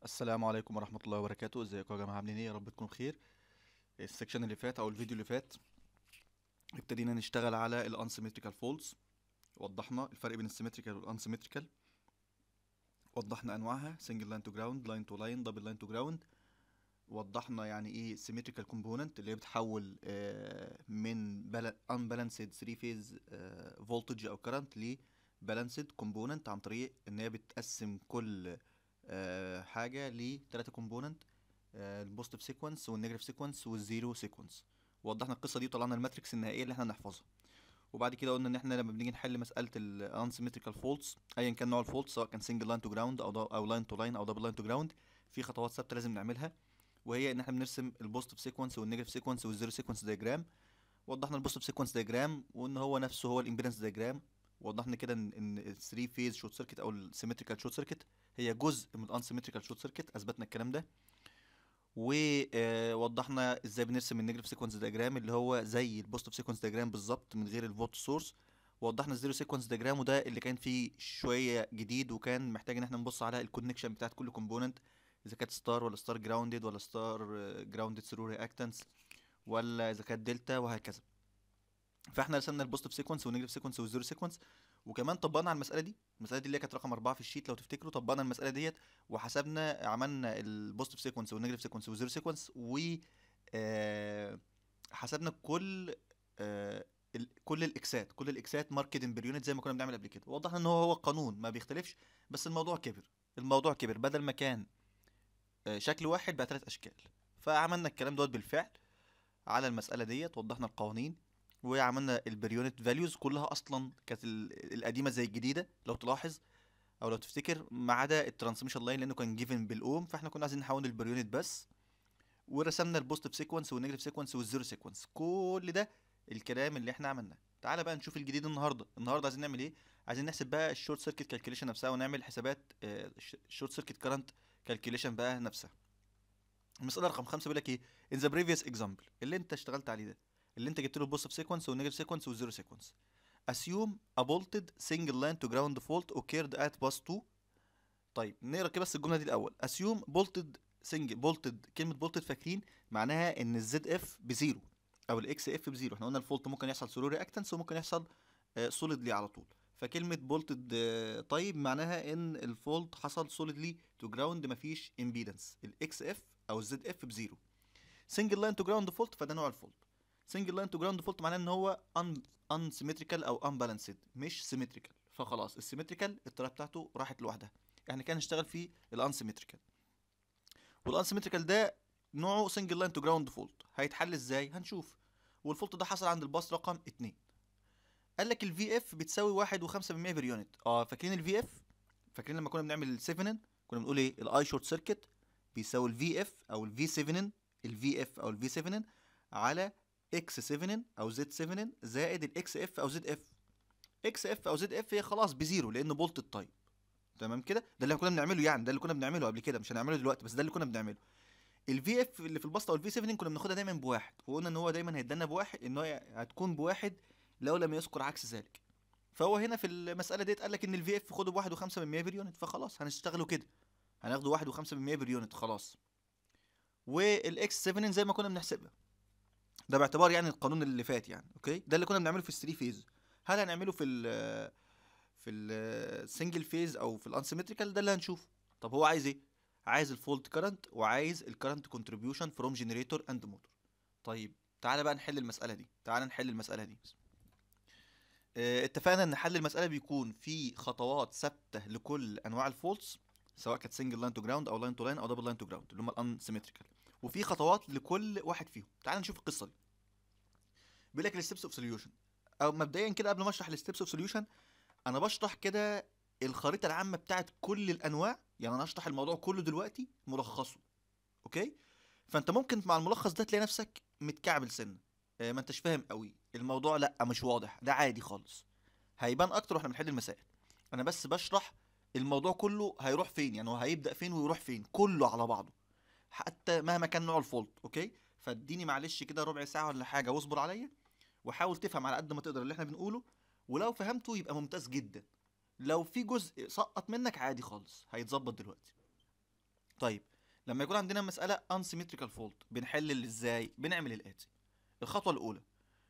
السلام عليكم ورحمة الله وبركاته ازيكم يا جماعة عاملين ايه يا رب تكونوا بخير السكشن اللي فات او الفيديو اللي فات ابتدينا نشتغل على الانسيمتريكال فولدز وضحنا الفرق بين السيمتريكال والانسيمتريكال وضحنا انواعها سنجل لاين تو جراوند لاين تو لاين دبل لاين تو جراوند وضحنا يعني ايه سيمتريكال كومبوننت اللي هي بتحول آه، من unbalanced 3 فيز فولتج او كرنت ل balanced كومبوننت عن طريق ان هي بتقسم كل آه، حاجه لثلاثه كومبوننت البوزيتيف سيكونس والنيجاتيف سيكونس والزيرو سيكونس وضحنا القصه دي وطلعنا الماتريكس النهائيه اللي احنا هنحفظها وبعد كده قلنا ان احنا لما بنيجي نحل مساله الانسيمتريكال فولتس ايا كان نوع الفولت سواء كان سنجل لاين تو جراوند او او لاين تو لاين او دبل لاين تو جراوند في خطوات ثابته لازم نعملها وهي ان احنا بنرسم البوزيتيف سيكونس والنيجاتيف سيكونس والزيرو سيكونس دياجرام وضحنا البوزيتيف سيكونس دياجرام وان هو نفسه هو الامبيدنس دياجرام وضحنا كده ان ان ال 3 فيز شورت سيركت او السيمتريكال شورت سيركت هي جزء من الانسيمتريكال شورت سيركت اثبتنا الكلام ده ووضحنا ازاي بنرسم النيجاتيف سيكونس دياجرام اللي هو زي البوزيتيف سيكونس دياجرام بالظبط من غير الفولت سورس ووضحنا الزيرو سيكونس دياجرام وده اللي كان فيه شويه جديد وكان محتاج ان احنا نبص على الكونكشن بتاعت كل كومبوننت اذا كانت ستار ولا ستار جراوندد ولا ستار جراوندد ثرو رياكتنس ولا اذا كانت دلتا وهكذا فاحنا رسمنا البوزيتيف سيكونس والنيجاتيف سيكونس والزيرو سيكونس وكمان طبقنا على المساله دي المساله دي اللي هي كانت رقم أربعة في الشيت لو تفتكروا طبقنا المساله ديت وحسبنا عملنا البوزيتيف سيكونس والنيجاتيف سيكونس والزيرو سيكونس و آه، حسبنا كل آه، ال- كل الاكسات كل الاكسات ماركت ان يونت زي ما كنا بنعمل قبل كده وضحنا ان هو هو القانون ما بيختلفش بس الموضوع كبر الموضوع كبر بدل ما كان آه، شكل واحد بقى ثلاث اشكال فعملنا الكلام دوت بالفعل على المساله ديت وضحنا القوانين وعملنا البريونت فاليوز كلها اصلا كانت ال- القديمه زي الجديده لو تلاحظ او لو تفتكر ما عدا الترانسميشن لاين لانه كان جيفن بالاوم فاحنا كنا عايزين نحول البريونت بس ورسمنا البوزيتيف سيكونس والنيجاتيف سيكونس والزيرو سيكونس كل ده الكلام اللي احنا عملناه تعالى بقى نشوف الجديد النهارده النهارده عايزين نعمل ايه عايزين نحسب بقى الشورت سيركت كالكوليشن نفسها ونعمل حسابات الشورت سيركت كارنت كالكوليشن بقى نفسها المساله رقم خمسة بيقول لك ايه in the previous example اللي انت اشتغلت عليه ده اللي انت جبت له البوزيتيف سيكونس والنيجاتيف سيكونس والزيرو سيكونس assume a bolted single line to ground fault occurred at bus 2 طيب نقرا كده بس الجمله دي الاول assume bolted single bolted كلمه bolted فاكرين معناها ان الزد اف بزيرو او الاكس اف بزيرو احنا قلنا الفولت ممكن يحصل سولو رياكتنس وممكن يحصل سوليدلي على طول فكلمه bolted آه، طيب معناها ان الفولت حصل سوليدلي تو جراوند مفيش امبيدنس الاكس اف او الزد اف بزيرو سنجل لاين تو جراوند فولت فده نوع الفولت سنجل لاين تو جراوند فولت معناه ان هو ان unsymmetrical او unbalanced مش symmetrical فخلاص السيمتريكال الطريقه بتاعته راحت لوحدها احنا كان نشتغل في الانسيمتريكال والانسيمتريكال ده نوعه سنجل لاين تو جراوند فولت هيتحل ازاي هنشوف والفولت ده حصل عند الباص رقم 2 قال لك الفي اف بتساوي واحد وخمسة من مية بير يونت اه فاكرين الفي اف فاكرين لما كنا بنعمل السيفنن كنا بنقول ايه الاي شورت سيركت بيساوي الفي اف او الفي سيفنن الفي اف او الفي سيفنن على اكس 7 او زد 7 زائد الاكس اف او زد اف اكس اف او زد اف هي خلاص بزيرو لانه بولت التايب تمام كده ده اللي كنا بنعمله يعني ده اللي كنا بنعمله قبل كده مش هنعمله دلوقتي بس ده اللي كنا بنعمله الفي اف اللي في البسطه او الفي 7 كنا بناخدها دايما بواحد وقلنا ان هو دايما هيدانا بواحد ان هو هتكون بواحد لو لم يذكر عكس ذلك فهو هنا في المساله ديت قال لك ان الفي اف خده بواحد وخمسة من 100 بير يونت فخلاص هنشتغله كده هناخده واحد وخمسة من 100 بير يونت خلاص والاكس 7 زي ما كنا بنحسبها ده باعتبار يعني القانون اللي فات يعني اوكي ده اللي كنا بنعمله في الثري فيز هل هنعمله في ال في السنجل فيز او في الانسيمتريكال ده اللي هنشوفه طب هو عايز ايه عايز الفولت كارنت وعايز الكارنت كونتريبيوشن فروم جنريتور اند موتور طيب تعالى بقى نحل المساله دي تعالى نحل المساله دي اه اتفقنا ان حل المساله بيكون في خطوات ثابته لكل انواع الفولتس سواء كانت سنجل لاين تو جراوند او لاين تو لاين او دبل لاين تو جراوند اللي هم الانسيمتريكال وفي خطوات لكل واحد فيهم تعال نشوف القصه دي بيقول لك الستبس اوف سوليوشن او مبدئيا كده قبل ما اشرح الستبس اوف سوليوشن انا بشرح كده الخريطه العامه بتاعت كل الانواع يعني انا هشرح الموضوع كله دلوقتي ملخصه اوكي فانت ممكن مع الملخص ده تلاقي نفسك متكعبل سنه آه، ما انتش فاهم قوي الموضوع لا مش واضح ده عادي خالص هيبان اكتر واحنا بنحل المسائل انا بس بشرح الموضوع كله هيروح فين يعني هو هيبدا فين ويروح فين كله على بعضه حتى مهما كان نوع الفولت اوكي فاديني معلش كده ربع ساعه ولا حاجه واصبر عليا وحاول تفهم على قد ما تقدر اللي احنا بنقوله ولو فهمته يبقى ممتاز جدا لو في جزء سقط منك عادي خالص هيتظبط دلوقتي طيب لما يكون عندنا مساله unsymmetrical fault بنحل ازاي بنعمل الاتي الخطوه الاولى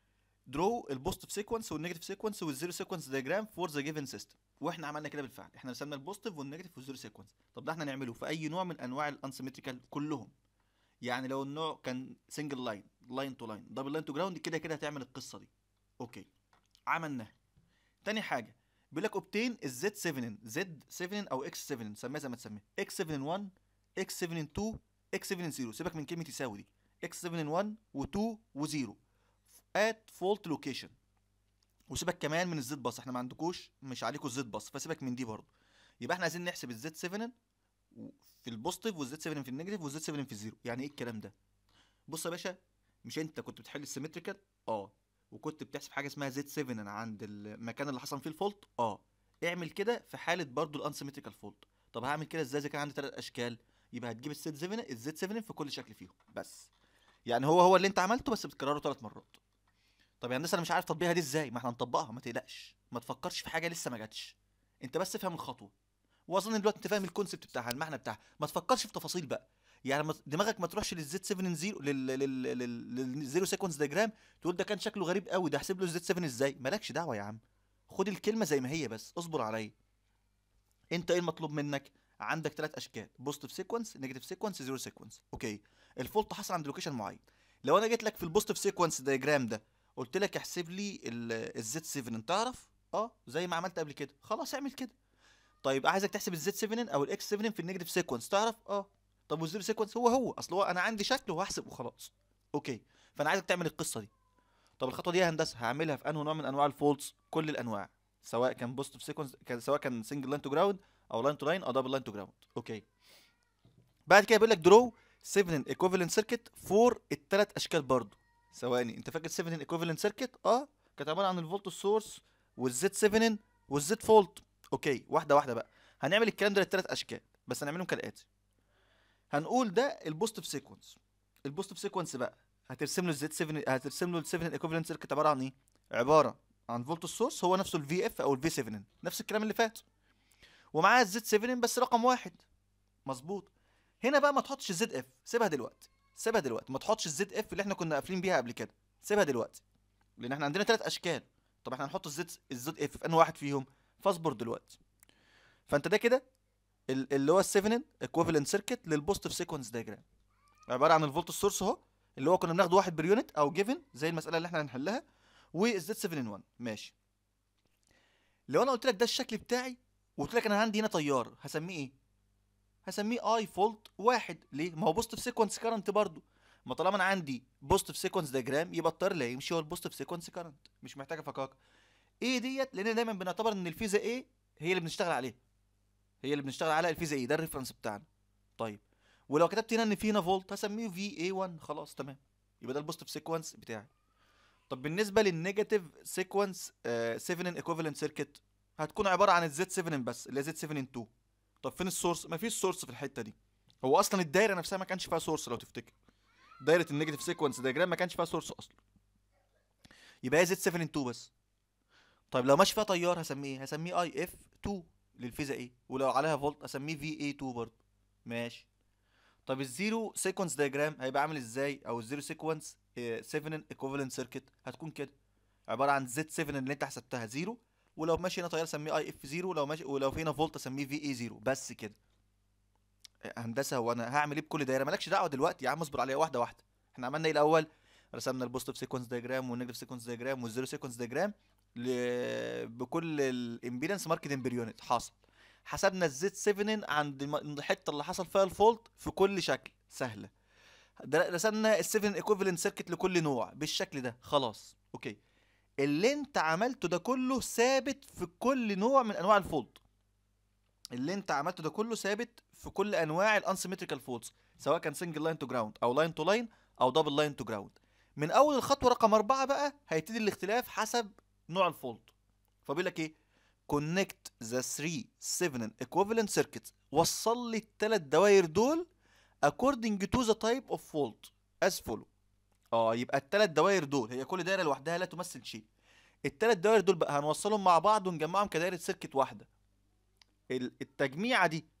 درو البوزيتيف سيكونس والنيجاتيف سيكونس والزيرو سيكونس دياجرام فور ذا جيفن سيستم واحنا عملنا كده بالفعل احنا رسمنا البوزيتيف والنيجاتيف والزيرو سيكونس طب ده احنا نعمله في اي نوع من انواع الانسيمتريكال كلهم يعني لو النوع كان سنجل لاين لاين تو لاين دبل لاين تو جراوند كده كده هتعمل القصه دي اوكي عملناها تاني حاجه بيقول لك اوبتين الزد 7 زد 7 او اكس 7 سميها زي ما تسميها اكس 7 1 اكس 7 2 اكس 7 0 سيبك من كلمه يساوي دي اكس 7 1 و2 و0 ات فولت لوكيشن وسيبك كمان من الزد باص احنا ما عندكوش مش عليكم الزد باص فسيبك من دي برضه يبقى احنا عايزين نحسب الزد 7 في البوزيتيف والزد 7 في النيجاتيف والزد 7 في الزيرو يعني ايه الكلام ده بص يا باشا مش انت كنت بتحل السيمتريكال اه وكنت بتحسب حاجه اسمها زد 7 عند المكان اللي حصل فيه الفولت اه اعمل كده في حاله برضو الانسيمتريكال فولت طب هعمل كده ازاي اذا كان عندي ثلاث اشكال يبقى هتجيب الزد 7 الزد 7 في كل شكل فيهم بس يعني هو هو اللي انت عملته بس بتكرره ثلاث مرات طب يا هندسه انا مش عارف تطبيقها دي ازاي ما احنا هنطبقها ما تقلقش ما تفكرش في حاجه لسه ما جاتش انت بس افهم الخطوه واظن دلوقتي انت فاهم الكونسيبت بتاعها المعنى بتاعها ما تفكرش في تفاصيل بقى يعني ما- دماغك ما تروحش للزد 7 0 لل لل لل- للزيرو سيكونس دياجرام تقول ده كان شكله غريب قوي ده احسب له الزد 7 ازاي مالكش دعوه يا عم خد الكلمه زي ما هي بس اصبر عليا انت ايه المطلوب منك عندك ثلاث اشكال بوزيتيف سيكونس نيجاتيف سيكونس زيرو سيكونس اوكي الفولت حصل عند لوكيشن معين لو انا جيت لك في البوزيتيف سيكونس دياجرام ده قلت لك احسب لي الزد 7 انت تعرف اه زي ما عملت قبل كده خلاص اعمل كده طيب عايزك تحسب الزد 7 او الاكس 7 في النيجاتيف سيكونس تعرف اه طب والزيرو سيكونس هو هو اصل هو انا عندي شكل وهحسب وخلاص اوكي فانا عايزك تعمل القصه دي طب الخطوه دي يا هندسه هعملها في انه نوع من انواع الفولتس كل الانواع سواء كان بوزيتيف سيكونس كان سواء كان سنجل لاين تو جراوند او لاين تو لاين او دبل لاين تو جراوند اوكي بعد كده بيقول لك درو 7 ايكوفالنت سيركت فور الثلاث اشكال برضو ثواني انت فاكر 7 ايكوفالنت سيركت اه كانت عباره عن الفولت سورس والزد 7 والزد فولت اوكي واحده واحده بقى هنعمل الكلام ده للثلاث اشكال بس هنعملهم كالاتي هنقول ده البوزيتيف سيكونس البوزيتيف سيكونس بقى هترسم له الزد 7 هترسم له ال 7 ايكوفالنت سيركت عباره عن ايه عباره عن فولت السورس هو نفسه الفي اف او الفي 7 نفس الكلام اللي فات ومعاه الزد 7 بس رقم واحد مظبوط هنا بقى ما تحطش الزد اف سيبها دلوقتي سيبها دلوقتي ما تحطش الزد اف اللي احنا كنا قافلين بيها قبل كده سيبها دلوقتي لان احنا عندنا ثلاث اشكال طب احنا هنحط الزد الزد اف في انهي واحد فيهم فاصبر دلوقتي فانت ده كده ال- اللي هو ال 7 ايكوفالنت سيركت للبوزيتيف سيكونس دايجرام عباره عن الفولت السورس اهو اللي هو كنا بناخده واحد بير يونت او جيفن زي المساله اللي احنا هنحلها والزد 7 ان 1 ماشي لو انا قلت لك ده الشكل بتاعي وقلت لك انا عندي هنا تيار هسميه ايه هسميه اي فولت واحد ليه ما هو بوزيتيف سيكونس كارنت برضو ما طالما انا عندي بوزيتيف سيكونس دياجرام يبقى التيار اللي هيمشي هو البوزيتيف سيكونس كارنت مش محتاجه فكاكه ايه ديت لان دايما بنعتبر ان الفيزا ايه هي اللي بنشتغل عليها هي اللي بنشتغل عليها الفيزا ايه ده الريفرنس بتاعنا طيب ولو كتبت هنا ان في هنا فولت هسميه في اي 1 خلاص تمام يبقى ده البوزيتيف سيكونس بتاعي طب بالنسبه للنيجاتيف سيكونس 7 ايكوفالنت سيركت هتكون عباره عن الزد 7 بس اللي هي زد 7 2 طب فين السورس مفيش سورس في الحته دي هو اصلا الدايره نفسها ما كانش فيها سورس لو تفتكر دايره النيجاتيف سيكونس دياجرام ما كانش فيها سورس اصلا يبقى هي زد 7 2 بس طيب لو ماشي فيها تيار هسميه ايه هسميه اي اف 2 للفيزا ايه ولو عليها فولت اسميه في اي 2 برضه ماشي طب الزيرو سيكونس دياجرام هيبقى عامل ازاي او الزيرو سيكونس 7 ايكوفالنت سيركت هتكون كده عباره عن زد 7 اللي انت حسبتها زيرو ولو ماشي هنا تيار اسميه اي اف زيرو ولو ماشي ولو في هنا فولت اسميه في اي زيرو بس كده هندسه هو انا هعمل ايه بكل دايره مالكش دعوه دلوقتي يا عم اصبر عليها واحده واحده احنا عملنا ايه الاول رسمنا البوزيتيف سيكونس دياجرام والنيجاتيف سيكونس دياجرام والزيرو سيكونس دياجرام ل... بكل الامبيدنس ماركت امبير يونت حاصل حسبنا الزد 7 عند الم- الحته اللي حصل فيها الفولت في كل شكل سهله ده رسمنا ال 7 ايكوفالنت سيركت لكل نوع بالشكل ده خلاص اوكي اللي انت عملته ده كله ثابت في كل نوع من انواع الفولت اللي انت عملته ده كله ثابت في كل انواع الانسيمتريكال فولتس سواء كان سنجل لاين تو جراوند او لاين تو لاين او دبل لاين تو جراوند من اول الخطوه رقم أربعة بقى هيبتدي الاختلاف حسب نوع الفولت فبيقول لك ايه كونكت ذا 3 7 equivalent circuits وصل لي الثلاث دوائر دول according to the type of fault as follow اه يبقى الثلاث دوائر دول هي كل دايره لوحدها لا تمثل شيء الثلاث دوائر دول بقى هنوصلهم مع بعض ونجمعهم كدايره سيركت واحده ال- التجميعه دي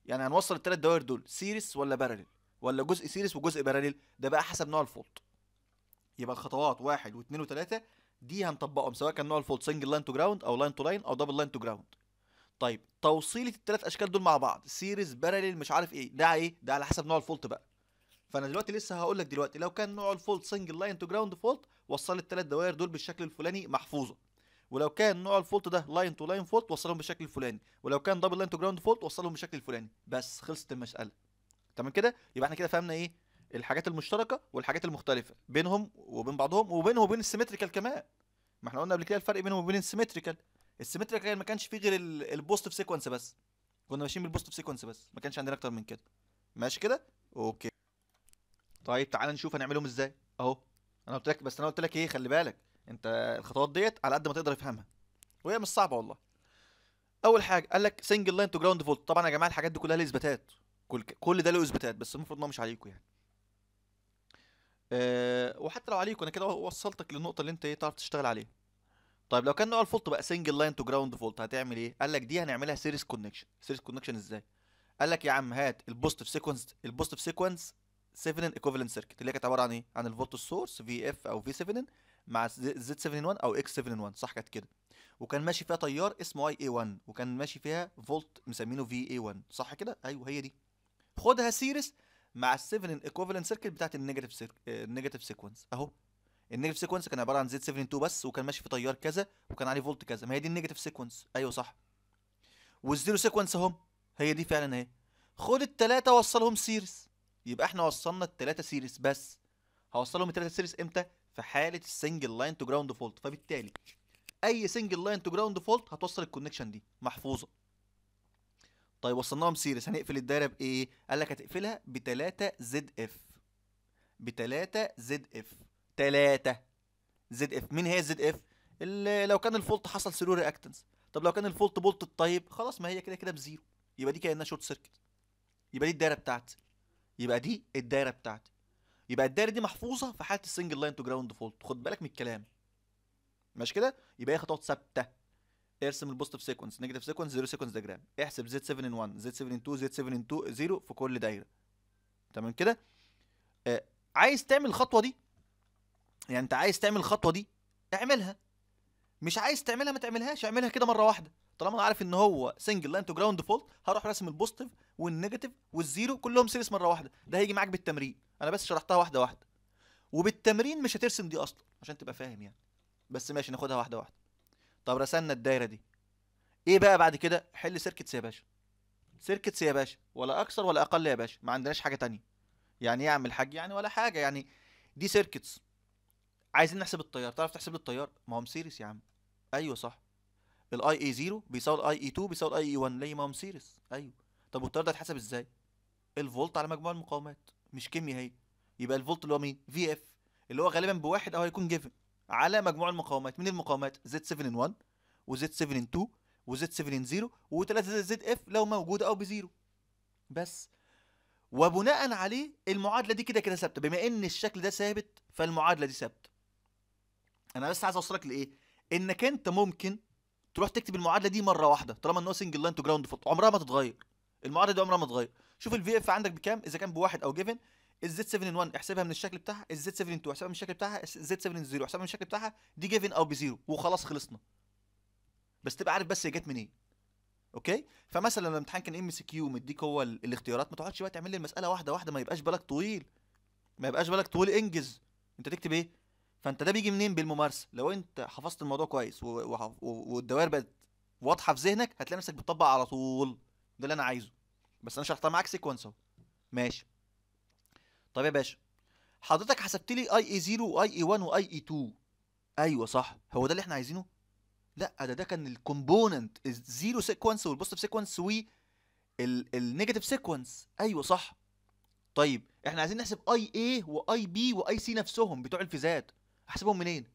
يعني هنوصل الثلاث دوائر دول سيريس ولا باراليل ولا جزء سيريس وجزء باراليل ده بقى حسب نوع الفولت يبقى الخطوات واحد واثنين وثلاثة دي هنطبقهم سواء كان نوع الفولت سنجل لاين تو جراوند او لاين تو لاين او دبل لاين تو جراوند طيب توصيلة الثلاث اشكال دول مع بعض سيريز باراليل مش عارف ايه ده ايه ده على حسب نوع الفولت بقى فانا دلوقتي لسه هقول لك دلوقتي لو كان نوع الفولت سنجل لاين تو جراوند فولت وصل الثلاث دوائر دول بالشكل الفلاني محفوظه ولو كان نوع الفولت ده لاين تو لاين فولت وصلهم بالشكل الفلاني ولو كان دبل لاين تو جراوند فولت وصلهم بالشكل الفلاني بس خلصت المساله تمام كده يبقى احنا كده فهمنا ايه الحاجات المشتركه والحاجات المختلفه بينهم وبين بعضهم وبينهم وبين السيمتريكال كمان ما احنا قلنا قبل كده الفرق بينهم وبين السيمتريكال السيمتريكال ما كانش فيه غير البوزيتيف سيكونس بس كنا ماشيين بالبوزيتيف سيكونس بس ما كانش عندنا اكتر من كده ماشي كده اوكي طيب تعال نشوف هنعملهم ازاي اهو انا قلت لك بس انا قلت لك ايه خلي بالك انت الخطوات ديت على قد ما تقدر تفهمها وهي مش صعبه والله اول حاجه قال لك سنجل لاين تو جراوند فولت طبعا يا جماعه الحاجات دي كلها لها اثباتات كل كل ده له اثباتات بس المفروض انه مش عليكم يعني أه وحتى لو عليكم انا كده وصلتك للنقطه اللي انت ايه تعرف تشتغل عليها طيب لو كان نوع الفولت بقى سنجل لاين تو جراوند فولت هتعمل ايه قال لك دي هنعملها سيريس كونكشن سيريس كونكشن ازاي قال لك يا عم هات البوزيتيف سيكونس البوزيتيف سيكونس 7 ايكوفالنت سيركت اللي هي كانت عباره عن ايه عن الفولت سورس في اف او في 7 مع زد 7 1 او اكس 7 1 صح كانت كده وكان ماشي فيها تيار اسمه اي اي 1 وكان ماشي فيها فولت مسمينه في اي 1 صح كده ايوه هي دي خدها سيريس مع ال 7 ايكوفالنت سيركت بتاعت النيجاتيف سير... النيجاتيف سيكونس اهو النيجاتيف سيكونس كان عباره عن زد 7 2 بس وكان ماشي في تيار كذا وكان عليه فولت كذا ما هي دي النيجاتيف سيكونس ايوه صح والزيرو سيكونس اهم هي دي فعلا اهي خد التلاتة وصلهم سيريس يبقى احنا وصلنا التلاتة سيريس بس هوصلهم التلاتة سيريس امتى في حالة السنجل لاين تو جراوند فولت فبالتالي اي سنجل لاين تو جراوند فولت هتوصل الكونكشن دي محفوظة طيب وصلناهم سيريس هنقفل الدايرة بايه قال لك هتقفلها ب 3 زد اف ب 3 زد اف 3 زد اف مين هي الزد اف اللي لو كان الفولت حصل سيرو رياكتنس طب لو كان الفولت بولت طيب خلاص ما هي كده كده بزيرو يبقى دي كانها شورت سيركت يبقى دي الدايره بتاعتي يبقى دي الدايره بتاعتي يبقى الدايره دي محفوظه في حاله السنجل لاين تو جراوند فولت خد بالك من الكلام ماشي كده يبقى هي خطوات ثابته ارسم البوزيتيف سيكونس نيجاتيف سيكونس زيرو سيكونس ديجرام احسب زد 7 ان 1 زد 7 ان 2 زد 7 ان 2 0 في كل دايره تمام كده آه عايز تعمل الخطوه دي يعني انت عايز تعمل الخطوه دي اعملها مش عايز تعملها ما تعملهاش اعملها كده مره واحده طالما انا عارف ان هو سنجل لاين تو جراوند فولت هروح راسم البوزيتيف والنيجاتيف والزيرو كلهم سيريس مره واحده ده هيجي معاك بالتمرين انا بس شرحتها واحده واحده وبالتمرين مش هترسم دي اصلا عشان تبقى فاهم يعني بس ماشي ناخدها واحده واحده طب رسمنا الدايره دي ايه بقى بعد كده حل سيركتس يا باشا سيركتس يا باشا ولا اكثر ولا اقل يا باشا ما عندناش حاجه تانية يعني ايه اعمل حاجه يعني ولا حاجه يعني دي سيركتس عايزين نحسب التيار تعرف تحسب لي التيار ما هم سيريس يا عم ايوه صح الاي اي 0 بيساوي الاي اي 2 بيساوي الاي اي 1 ليه ما هم سيريس ايوه طب والتيار ده هيتحسب ازاي الفولت على مجموع المقاومات مش كيمياء هي يبقى الفولت اللي هو مين في اف اللي هو غالبا بواحد او هيكون جيفن على مجموع المقاومات مين المقاومات زد 7 ان 1 وزد 7 ان 2 وزد 7 ان 0 و3 زد اف لو موجوده او بزيرو بس وبناء عليه المعادله دي كده كده ثابته بما ان الشكل ده ثابت فالمعادله دي ثابته انا بس عايز اوصلك لايه انك انت ممكن تروح تكتب المعادله دي مره واحده طالما ان هو سنجل لاين تو جراوند فولت عمرها ما تتغير المعادله دي عمرها ما تتغير شوف الفي اف عندك بكام اذا كان بواحد او جيفن الزد 7 ان 1 احسبها من الشكل بتاعها الزد 7 ان 2 احسبها من الشكل بتاعها الزد 7 ان 0 احسبها من الشكل بتاعها دي جيفن او بزيرو وخلاص خلصنا بس تبقى عارف بس هي جت منين اوكي فمثلا لو الامتحان كان ام سي كيو مديك هو ال- الاختيارات ما تقعدش بقى تعمل لي المساله واحده واحده ما يبقاش بالك طويل ما يبقاش بالك طويل انجز انت تكتب ايه فانت ده بيجي منين بالممارسه لو انت حفظت الموضوع كويس و- وح- و- والدوائر بقت واضحه في ذهنك هتلاقي نفسك بتطبق على طول ده اللي انا عايزه بس انا شرحتها معاك سيكونس اهو ماشي طب يا باشا حضرتك حسبت لي اي اي 0 واي اي 1 واي اي 2 ايوه صح هو ده اللي احنا عايزينه لا ده ده كان الكومبوننت الزيرو سيكونس والبوزيتيف سيكونس والنيجاتيف سيكونس ايوه صح طيب احنا عايزين نحسب اي اي واي بي واي سي نفسهم بتوع الفيزات احسبهم منين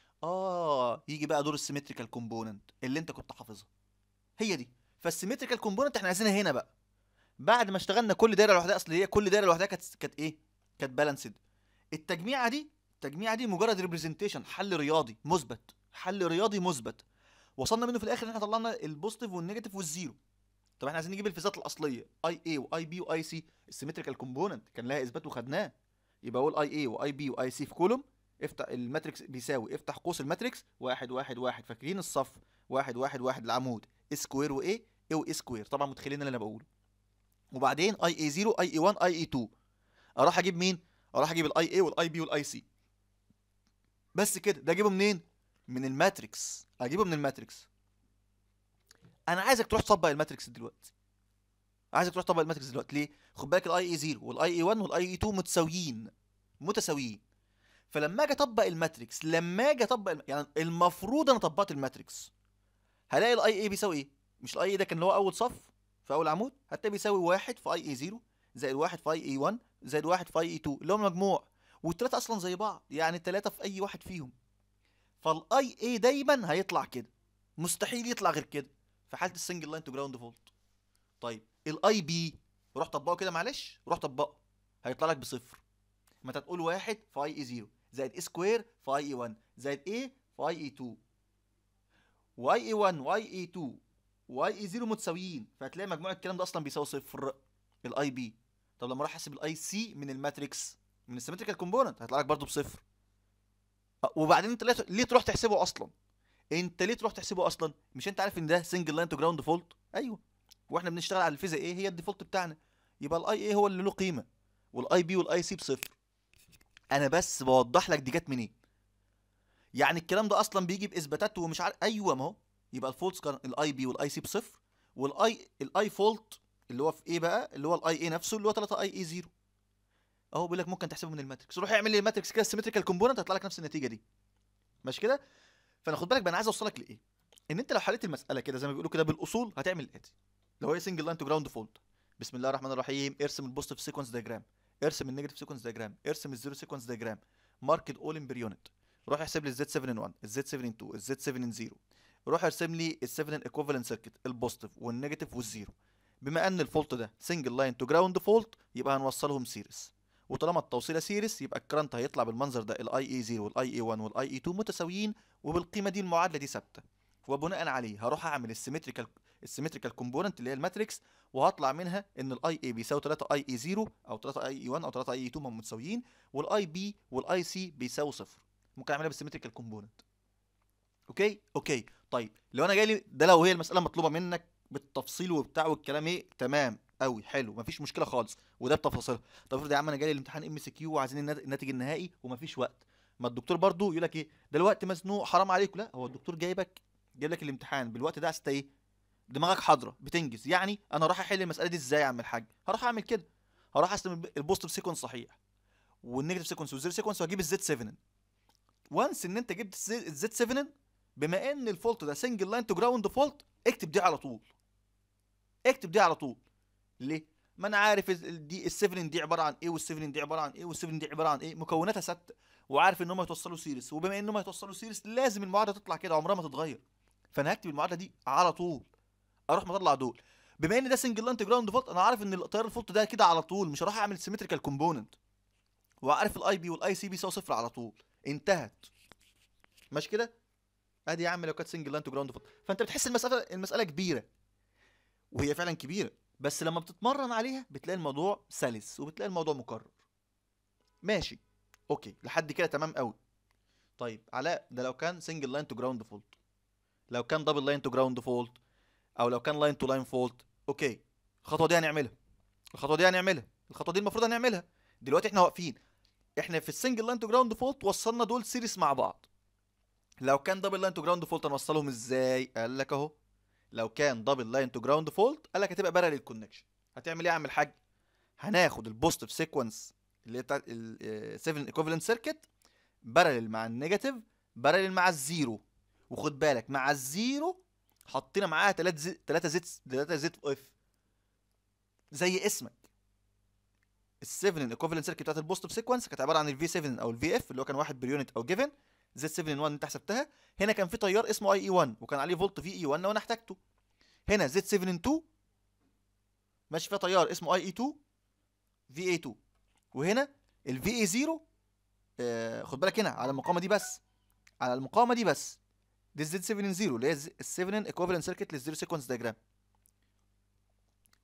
اه يجي بقى دور السيمتريكال كومبوننت اللي انت كنت حافظها هي دي فالسيمتريكال كومبوننت احنا عايزينها هنا بقى بعد ما اشتغلنا كل دايره لوحدها اصل هي كل دايره لوحدها كانت كانت ايه كانت بالانسد التجميعه دي التجميعه دي مجرد ريبريزنتيشن حل رياضي مثبت حل رياضي مثبت وصلنا منه في الاخر ان احنا طلعنا البوزيتيف والنيجاتيف والزيرو طب احنا عايزين نجيب الفيزات الاصليه اي اي واي بي واي سي السيمتريكال كومبوننت كان لها اثبات وخدناه يبقى اقول اي اي واي بي واي سي في كولوم افتح الماتريكس بيساوي افتح قوس الماتريكس واحد واحد واحد فاكرين الصف واحد واحد واحد العمود سكوير وايه اي واي سكوير طبعا متخيلين اللي انا بقوله وبعدين اي اي 0 اي اي 1 اي اي 2 اروح اجيب مين اروح اجيب الاي اي والاي بي والاي سي بس كده ده اجيبه منين من الماتريكس اجيبه من الماتريكس انا عايزك تروح تطبق الماتريكس دلوقتي عايزك تروح تطبق الماتريكس دلوقتي ليه خد بالك الاي اي 0 والاي اي 1 والاي اي 2 متساويين متساويين فلما اجي اطبق الماتريكس لما اجي اطبق الم... يعني المفروض انا طبقت الماتريكس هلاقي الاي اي بيساوي ايه مش الاي اي ده كان اللي هو اول صف في اول عمود هتلاقي بيساوي واحد في اي اي 0 زائد واحد في اي اي 1 زائد واحد في اي اي 2 اللي هو المجموع والتلاته اصلا زي بعض يعني التلاته في اي واحد فيهم فالاي اي دايما هيطلع كده مستحيل يطلع غير كده في حاله السنجل لاين تو جراوند فولت طيب الاي بي روح طبقه كده معلش روح طبقه هيطلع لك بصفر ما انت تقول واحد في اي اي 0 زائد اي سكوير في اي اي 1 زائد ايه في اي اي 2 واي اي 1 واي اي 2 واي اي 0 متساويين فهتلاقي مجموع الكلام ده اصلا بيساوي صفر الاي بي طب لما اروح احسب الاي سي من الماتريكس من السيمتريكال كومبوننت هيطلع لك برضه بصفر أه، وبعدين انت ليه ليه تروح تحسبه اصلا انت ليه تروح تحسبه اصلا مش انت عارف ان ده سنجل لاين تو جراوند فولت ايوه واحنا بنشتغل على الفيزا ايه هي الديفولت بتاعنا يبقى الاي ايه هو اللي له قيمه والاي بي والاي سي بصفر انا بس بوضح لك دي جت منين يعني الكلام ده اصلا بيجي باثباتات ومش عارف ايوه ما هو يبقى الفولتس كان الاي بي والاي سي بصفر والاي الاي فولت اللي هو في ايه بقى اللي هو الاي اي نفسه اللي هو 3 اي اي 0 اهو بيقول لك ممكن تحسبه من الماتريكس روح اعمل لي الماتريكس كده سيمتريكال كومبوننت هيطلع لك نفس النتيجه دي ماشي كده فانا خد بالك بقى انا عايز اوصلك لايه ان انت لو حليت المساله كده زي ما بيقولوا كده بالاصول هتعمل الاتي لو هي سنجل لاين تو جراوند فولت بسم الله الرحمن الرحيم ارسم البوزيتيف سيكونس دياجرام ارسم النيجاتيف سيكونس دياجرام ارسم الزيرو سيكونس دياجرام ماركت اول ان بير يونت روح احسب لي الزد 7 ان 1 الزد 7 ان 2 الزد 7 ان 0 روح ارسم لي ال 7 ايكوفالنت سيركت البوزيتيف والنيجاتيف والزيرو بما ان الفولت ده سنجل لاين تو جراوند فولت يبقى هنوصلهم سيريس وطالما التوصيله سيريس يبقى الكرنت هيطلع بالمنظر ده الاي اي 0 والاي اي 1 والاي اي 2 متساويين وبالقيمه دي المعادله دي ثابته وبناء عليه هروح اعمل السيمتريكال السيمتريكال كومبوننت اللي هي الماتريكس وهطلع منها ان الاي اي بيساوي 3 اي اي 0 او 3 اي اي 1 او 3 اي اي 2 هم متساويين والاي بي والاي سي بيساوي صفر ممكن اعملها بالسيمتريكال كومبوننت اوكي اوكي طيب لو انا جاي لي ده لو هي المساله مطلوبه منك بالتفصيل وبتاع والكلام ايه تمام قوي حلو مفيش مشكله خالص وده بتفاصيلها طب افرض يا عم انا جاي لي الامتحان ام سي كيو وعايزين النات- الناتج النهائي ومفيش وقت ما الدكتور برضو يقول لك ايه ده الوقت مزنوق حرام عليكم لا هو الدكتور جايبك جايب لك الامتحان بالوقت ده عايز إنت ايه دماغك حاضره بتنجز يعني انا راح احل المساله دي ازاي يا عم الحاج هروح اعمل كده هروح ارسم البوزيتيف سيكونس صحيح والنيجاتيف سيكونس والزيرو سيكونس واجيب الزد 7 وانس ان انت جبت الزد 7 بما ان الفولت ده سنجل لاين تو جراوند فولت اكتب دي على طول اكتب دي على طول ليه ما انا عارف ال- ال- دي ال7 دي عباره عن ايه وال7 دي عباره عن ايه وال7 دي عباره عن ايه مكوناتها ثابته وعارف ان هم هيتوصلوا سيريس وبما ان هم هيتوصلوا سيريس لازم المعادله تطلع كده عمرها ما تتغير فانا هكتب المعادله دي على طول اروح مطلع دول بما ان ده سنجل لاين تو جراوند فولت انا عارف ان التيار الفولت ده كده على طول مش هروح اعمل سيمتريكال كومبوننت وعارف الاي بي والاي سي بيساوي صفر على طول انتهت ماشي كده ادي يا عم لو كانت سنجل لاين تو جراوند فولت فانت بتحس المساله المساله كبيره وهي فعلا كبيره بس لما بتتمرن عليها بتلاقي الموضوع سلس وبتلاقي الموضوع مكرر ماشي اوكي لحد كده تمام قوي طيب علاء ده لو كان سنجل لاين تو جراوند فولت لو كان دبل لاين تو جراوند فولت او لو كان لاين تو لاين فولت اوكي الخطوه دي هنعملها الخطوه دي هنعملها الخطوه دي المفروض هنعملها دلوقتي احنا واقفين احنا في السنجل لاين تو جراوند فولت وصلنا دول سيريس مع بعض لو كان دبل لاين تو جراوند فولت هنوصلهم ازاي قال لك اهو لو كان دبل لاين تو جراوند فولت قال لك هتبقى بارل كونكشن هتعمل ايه يا عم الحاج هناخد البوزيتيف سيكونس اللي هي بتاعت ال 7 ايكوفالنت سيركت بارل مع النيجاتيف بارل مع الزيرو وخد بالك مع الزيرو حطينا معاها 3 زد 3 زد 3 زد اف زي اسمك ال 7 الايكوفالنت سيركت بتاعت البوزيتيف سيكونس كانت عباره عن الفي 7 او الفي اف اللي هو كان 1 بير يونت او جيفن زد 7 ان 1 انت حسبتها هنا كان في تيار اسمه اي اي 1 وكان عليه فولت في اي 1 لو انا احتاجته هنا زد 7 ان 2 ماشي فيها تيار اسمه اي اي 2 في اي 2 وهنا الفي اي 0 آه خد بالك هنا على المقاومه دي بس على المقاومه دي بس دي الزد 7 ان 0 اللي هي ال 7 ايكوفالنت سيركت للزيرو سيكونس دياجرام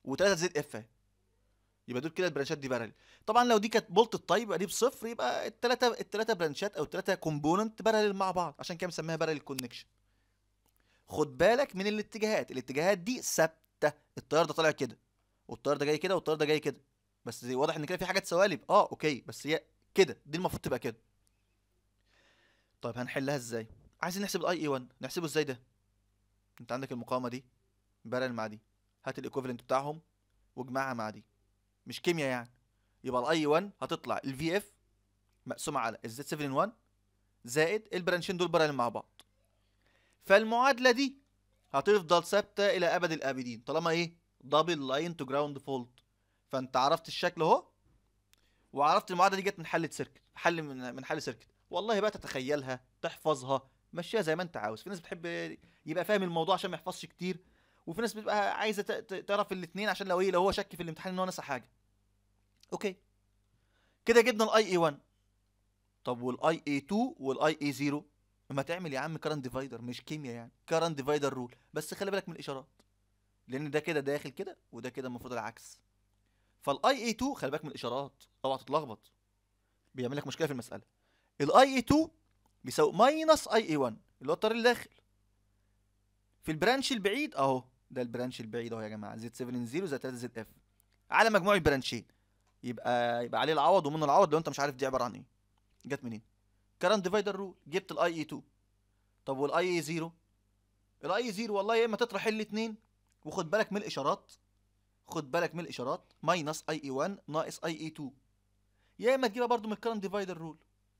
و3 زد اف اهي يبقى دول كده البرانشات دي بارل طبعا لو دي كانت بولت الطيب يبقى دي بصفر يبقى الثلاثه الثلاثه برانشات او الثلاثه كومبوننت بارل مع بعض عشان كده بنسميها بارل كونكشن خد بالك من الاتجاهات الاتجاهات دي ثابته التيار ده طالع كده والتيار ده جاي كده والتيار ده جاي كده بس واضح ان كده في حاجات سوالب اه اوكي بس هي كده دي المفروض تبقى كده طيب هنحلها ازاي عايزين نحسب الاي اي 1 نحسبه ازاي ده انت عندك المقاومه دي بارل مع دي هات الايكوفالنت بتاعهم واجمعها مع دي مش كيمياء يعني يبقى الاي 1 هتطلع الفي اف مقسومه على الزد 7 ان 1 زائد البرانشين دول بارل مع بعض فالمعادله دي هتفضل ثابته الى ابد الابدين طالما ايه دبل لاين تو جراوند فولت فانت عرفت الشكل اهو وعرفت المعادله دي جت من حل سيركت حل من من حل سيركت والله بقى تتخيلها تحفظها مشيها زي ما انت عاوز في ناس بتحب يبقى فاهم الموضوع عشان ما يحفظش كتير وفي ناس بتبقى عايزه ت- ت- تعرف الاثنين عشان لو ايه لو هو شك في الامتحان ان هو نسى حاجه اوكي كده جبنا الاي اي 1 طب والاي اي 2 والاي اي 0 ما تعمل يا عم كارنت ديفايدر مش كيمياء يعني كارنت ديفايدر رول بس خلي بالك من الاشارات لان ده كده داخل كده وده كده المفروض العكس فالاي اي 2 خلي بالك من الاشارات اوعى تتلخبط بيعمل لك مشكله في المساله الاي اي 2 بيساوي ماينس اي اي 1 اللي هو الطريق اللي داخل في البرانش البعيد اهو ده البرانش البعيد اهو يا جماعه زد 7 ان 0 زائد 3 زد اف على مجموع البرانشين يبقى يبقى عليه العوض ومنه العوض لو انت مش عارف دي عباره عن ايه جت منين كارنت ديفايدر رول جبت الاي اي 2 طب والاي اي 0 الاي 0 والله يا اما تطرح الاثنين وخد بالك من الاشارات خد بالك من الاشارات ماينس اي اي 1 ناقص اي اي 2 يا اما تجيبها برضو من الكرنت ديفايدر رول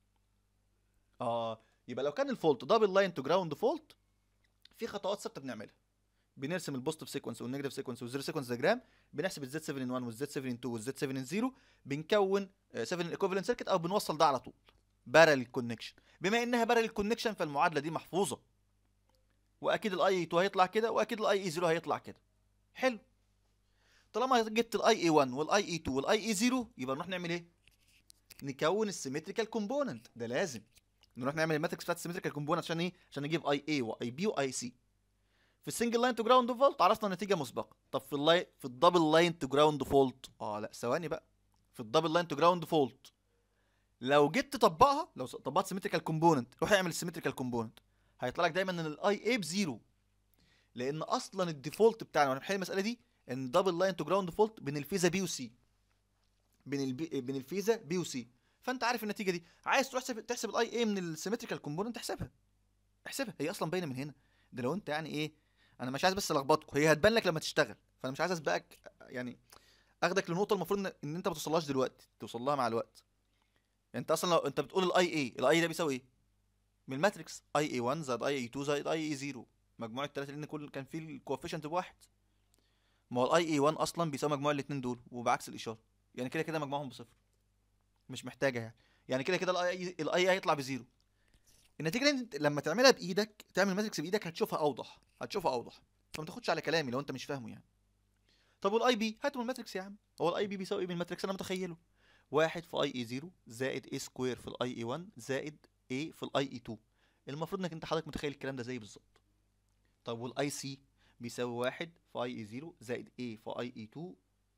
اه يبقى لو كان الفولت دبل لاين تو جراوند فولت في خطوات ثابته بنعملها بنرسم البوزيتيف سيكونس والنيجاتيف سيكونس والزيرو سيكونس ديجرام بنحسب الزد 7 ان 1 والزد 7 ان 2 والزد 7 ان 0 بنكون 7 ايكوفالنت سيركت او بنوصل ده على طول بارل كونكشن بما انها بارل كونكشن فالمعادله دي محفوظه واكيد الاي اي 2 هيطلع كده واكيد الاي اي 0 هيطلع كده حلو طالما جبت الاي اي 1 والاي اي 2 والاي اي 0 يبقى نروح نعمل ايه نكون السيمتريكال كومبوننت ده لازم نروح نعمل الماتريكس بتاعت السيمتريكال كومبوننت عشان ايه عشان نجيب اي اي واي بي واي سي في السنجل لاين تو جراوند فولت عرفنا النتيجه مسبقا طب في اللاين في الدبل لاين تو جراوند فولت اه لا ثواني بقى في الدبل لاين تو جراوند فولت لو جيت تطبقها لو طبقت سيمتريكال كومبوننت روح اعمل السيمتريكال كومبوننت هيطلع لك دايما ان الاي اي بزيرو لان اصلا الديفولت بتاعنا وانا بنحل المساله دي ان دبل لاين تو جراوند فولت بين الفيزا بي وسي بين البي بين الفيزا بي وسي فانت عارف النتيجه دي عايز تروح تحسب, تحسب الاي اي من السيمتريكال كومبوننت احسبها احسبها هي اصلا باينه من هنا ده لو انت يعني ايه انا مش عايز بس الخبطكم هي هتبان لك لما تشتغل فانا مش عايز اسبقك يعني اخدك لنقطه المفروض ان, إن انت ما توصلهاش دلوقتي توصل لها مع الوقت يعني انت اصلا لو انت بتقول الاي اي الاي ده بيساوي ايه من الماتريكس اي اي 1 زائد اي اي 2 زائد اي اي 0 مجموع الثلاثه لان كل كان فيه الكوفيشنت بواحد ما هو الاي اي 1 اصلا بيساوي مجموع الاثنين دول وبعكس الاشاره يعني كده كده مجموعهم بصفر مش محتاجه يعني يعني كده كده الاي الاي هيطلع بزيرو النتيجه دي انت لما تعملها بايدك تعمل ماتريكس بايدك هتشوفها اوضح هتشوفها اوضح فما تاخدش على كلامي لو انت مش فاهمه يعني طب والاي بي هات من الماتريكس يا عم هو الاي بي بيساوي ايه من الماتريكس انا متخيله واحد في اي اي 0 زائد اي سكوير في الاي اي 1 زائد اي في الاي اي 2 المفروض انك انت حضرتك متخيل الكلام ده زي بالظبط طب والاي سي بيساوي واحد في اي اي 0 زائد اي في اي اي 2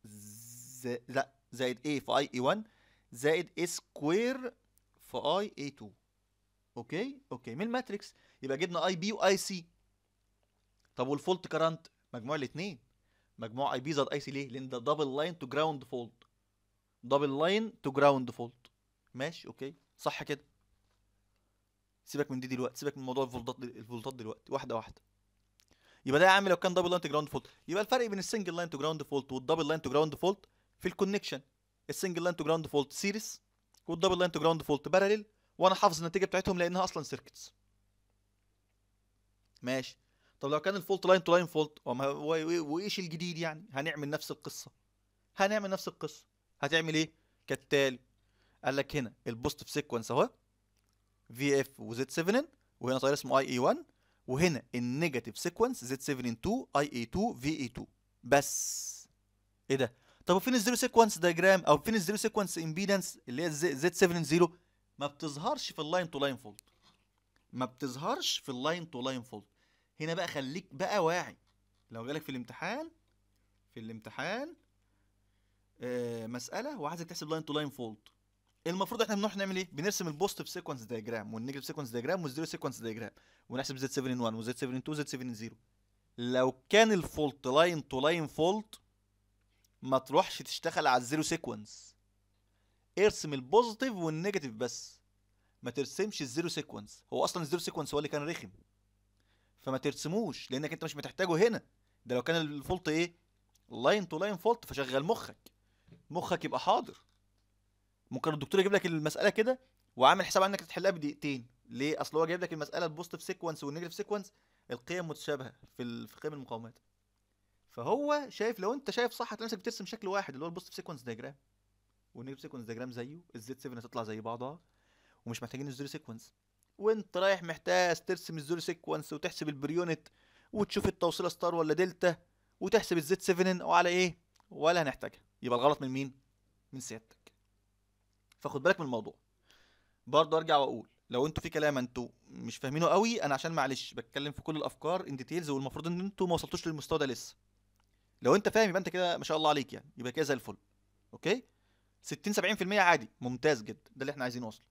زائد لا زائد اي في اي اي 1 زائد اي سكوير في اي اي 2 اوكي اوكي من الماتريكس يبقى جبنا اي بي واي سي طب والفولت كرنت مجموع الاثنين مجموع اي بي زائد اي سي ليه لان ده دبل لاين تو جراوند فولت دبل لاين تو جراوند فولت ماشي اوكي صح كده سيبك من دي دلوقتي سيبك من موضوع الفولتات الفولتات دلوقتي واحده واحده يبقى ده يا عم لو كان دبل لاين تو جراوند فولت يبقى الفرق بين السنجل لاين تو جراوند فولت والدبل لاين تو جراوند فولت في الكونكشن السنجل لاين تو جراوند فولت سيريس والدبل لاين تو جراوند فولت باراليل وانا حافظ النتيجه بتاعتهم لانها اصلا سيركتس ماشي طب لو كان الفولت لاين تو لاين فولت وايش الجديد يعني هنعمل نفس القصه هنعمل نفس القصه هتعمل ايه كالتالي قال لك هنا البوزيتيف سيكونس اهو في اف وزد 7 وهنا طيار اسمه اي اي 1 وهنا النيجاتيف سيكونس زد 7 2 اي اي 2 في اي 2 بس ايه ده طب وفين الزيرو سيكونس دايجرام او فين الزيرو سيكونس امبيدنس اللي هي زد 7 0 ما بتظهرش في اللاين تو لاين فولت ما بتظهرش في اللاين تو لاين فولت هنا بقى خليك بقى واعي لو جالك في الامتحان في الامتحان آه مساله وعايزك تحسب لاين تو لاين فولت المفروض احنا بنروح نعمل ايه بنرسم البوزيتيف سيكونس دايجرام والنيجاتيف سيكونس دايجرام والزيرو سيكونس دايجرام ونحسب زد 7 ان 1 وزد 7 ان 2 وزد 7 ان 0 لو كان الفولت لاين تو لاين فولت ما تروحش تشتغل على الزيرو سيكونس ارسم البوزيتيف والنيجاتيف بس ما ترسمش الزيرو سيكونس هو اصلا الزيرو سيكونس هو اللي كان رخم فما ترسموش لانك انت مش بتحتاجه هنا ده لو كان الفولت ايه لاين تو لاين فولت فشغل مخك مخك يبقى حاضر ممكن الدكتور يجيب لك المساله كده وعامل حساب انك تحلها بدقيقتين ليه اصل هو جايب لك المساله البوزيتيف سيكونس والنيجاتيف سيكونس القيم متشابهه في ال... في قيم المقاومات فهو شايف لو انت شايف صح هتلاقي نفسك بترسم شكل واحد اللي هو البوزيتيف سيكونس دايجرام والنيجاتيف سيكونس دايجرام زيه الزد 7 هتطلع زي بعضها ومش محتاجين الزيرو سيكونس وانت رايح محتاج ترسم الزيرو سيكونس وتحسب البريونت وتشوف التوصيله ستار ولا دلتا وتحسب الزد 7 وعلى ايه ولا هنحتاجها يبقى الغلط من مين من سيادتك فخد بالك من الموضوع برضه ارجع واقول لو انتوا في كلام انتوا مش فاهمينه قوي انا عشان معلش بتكلم في كل الافكار ان ديتيلز والمفروض ان انتوا ما وصلتوش للمستوى ده لسه لو انت فاهم يبقى انت كده ما شاء الله عليك يعني يبقى كده زي الفل اوكي 60 70% عادي ممتاز جدا ده اللي احنا عايزين نوصله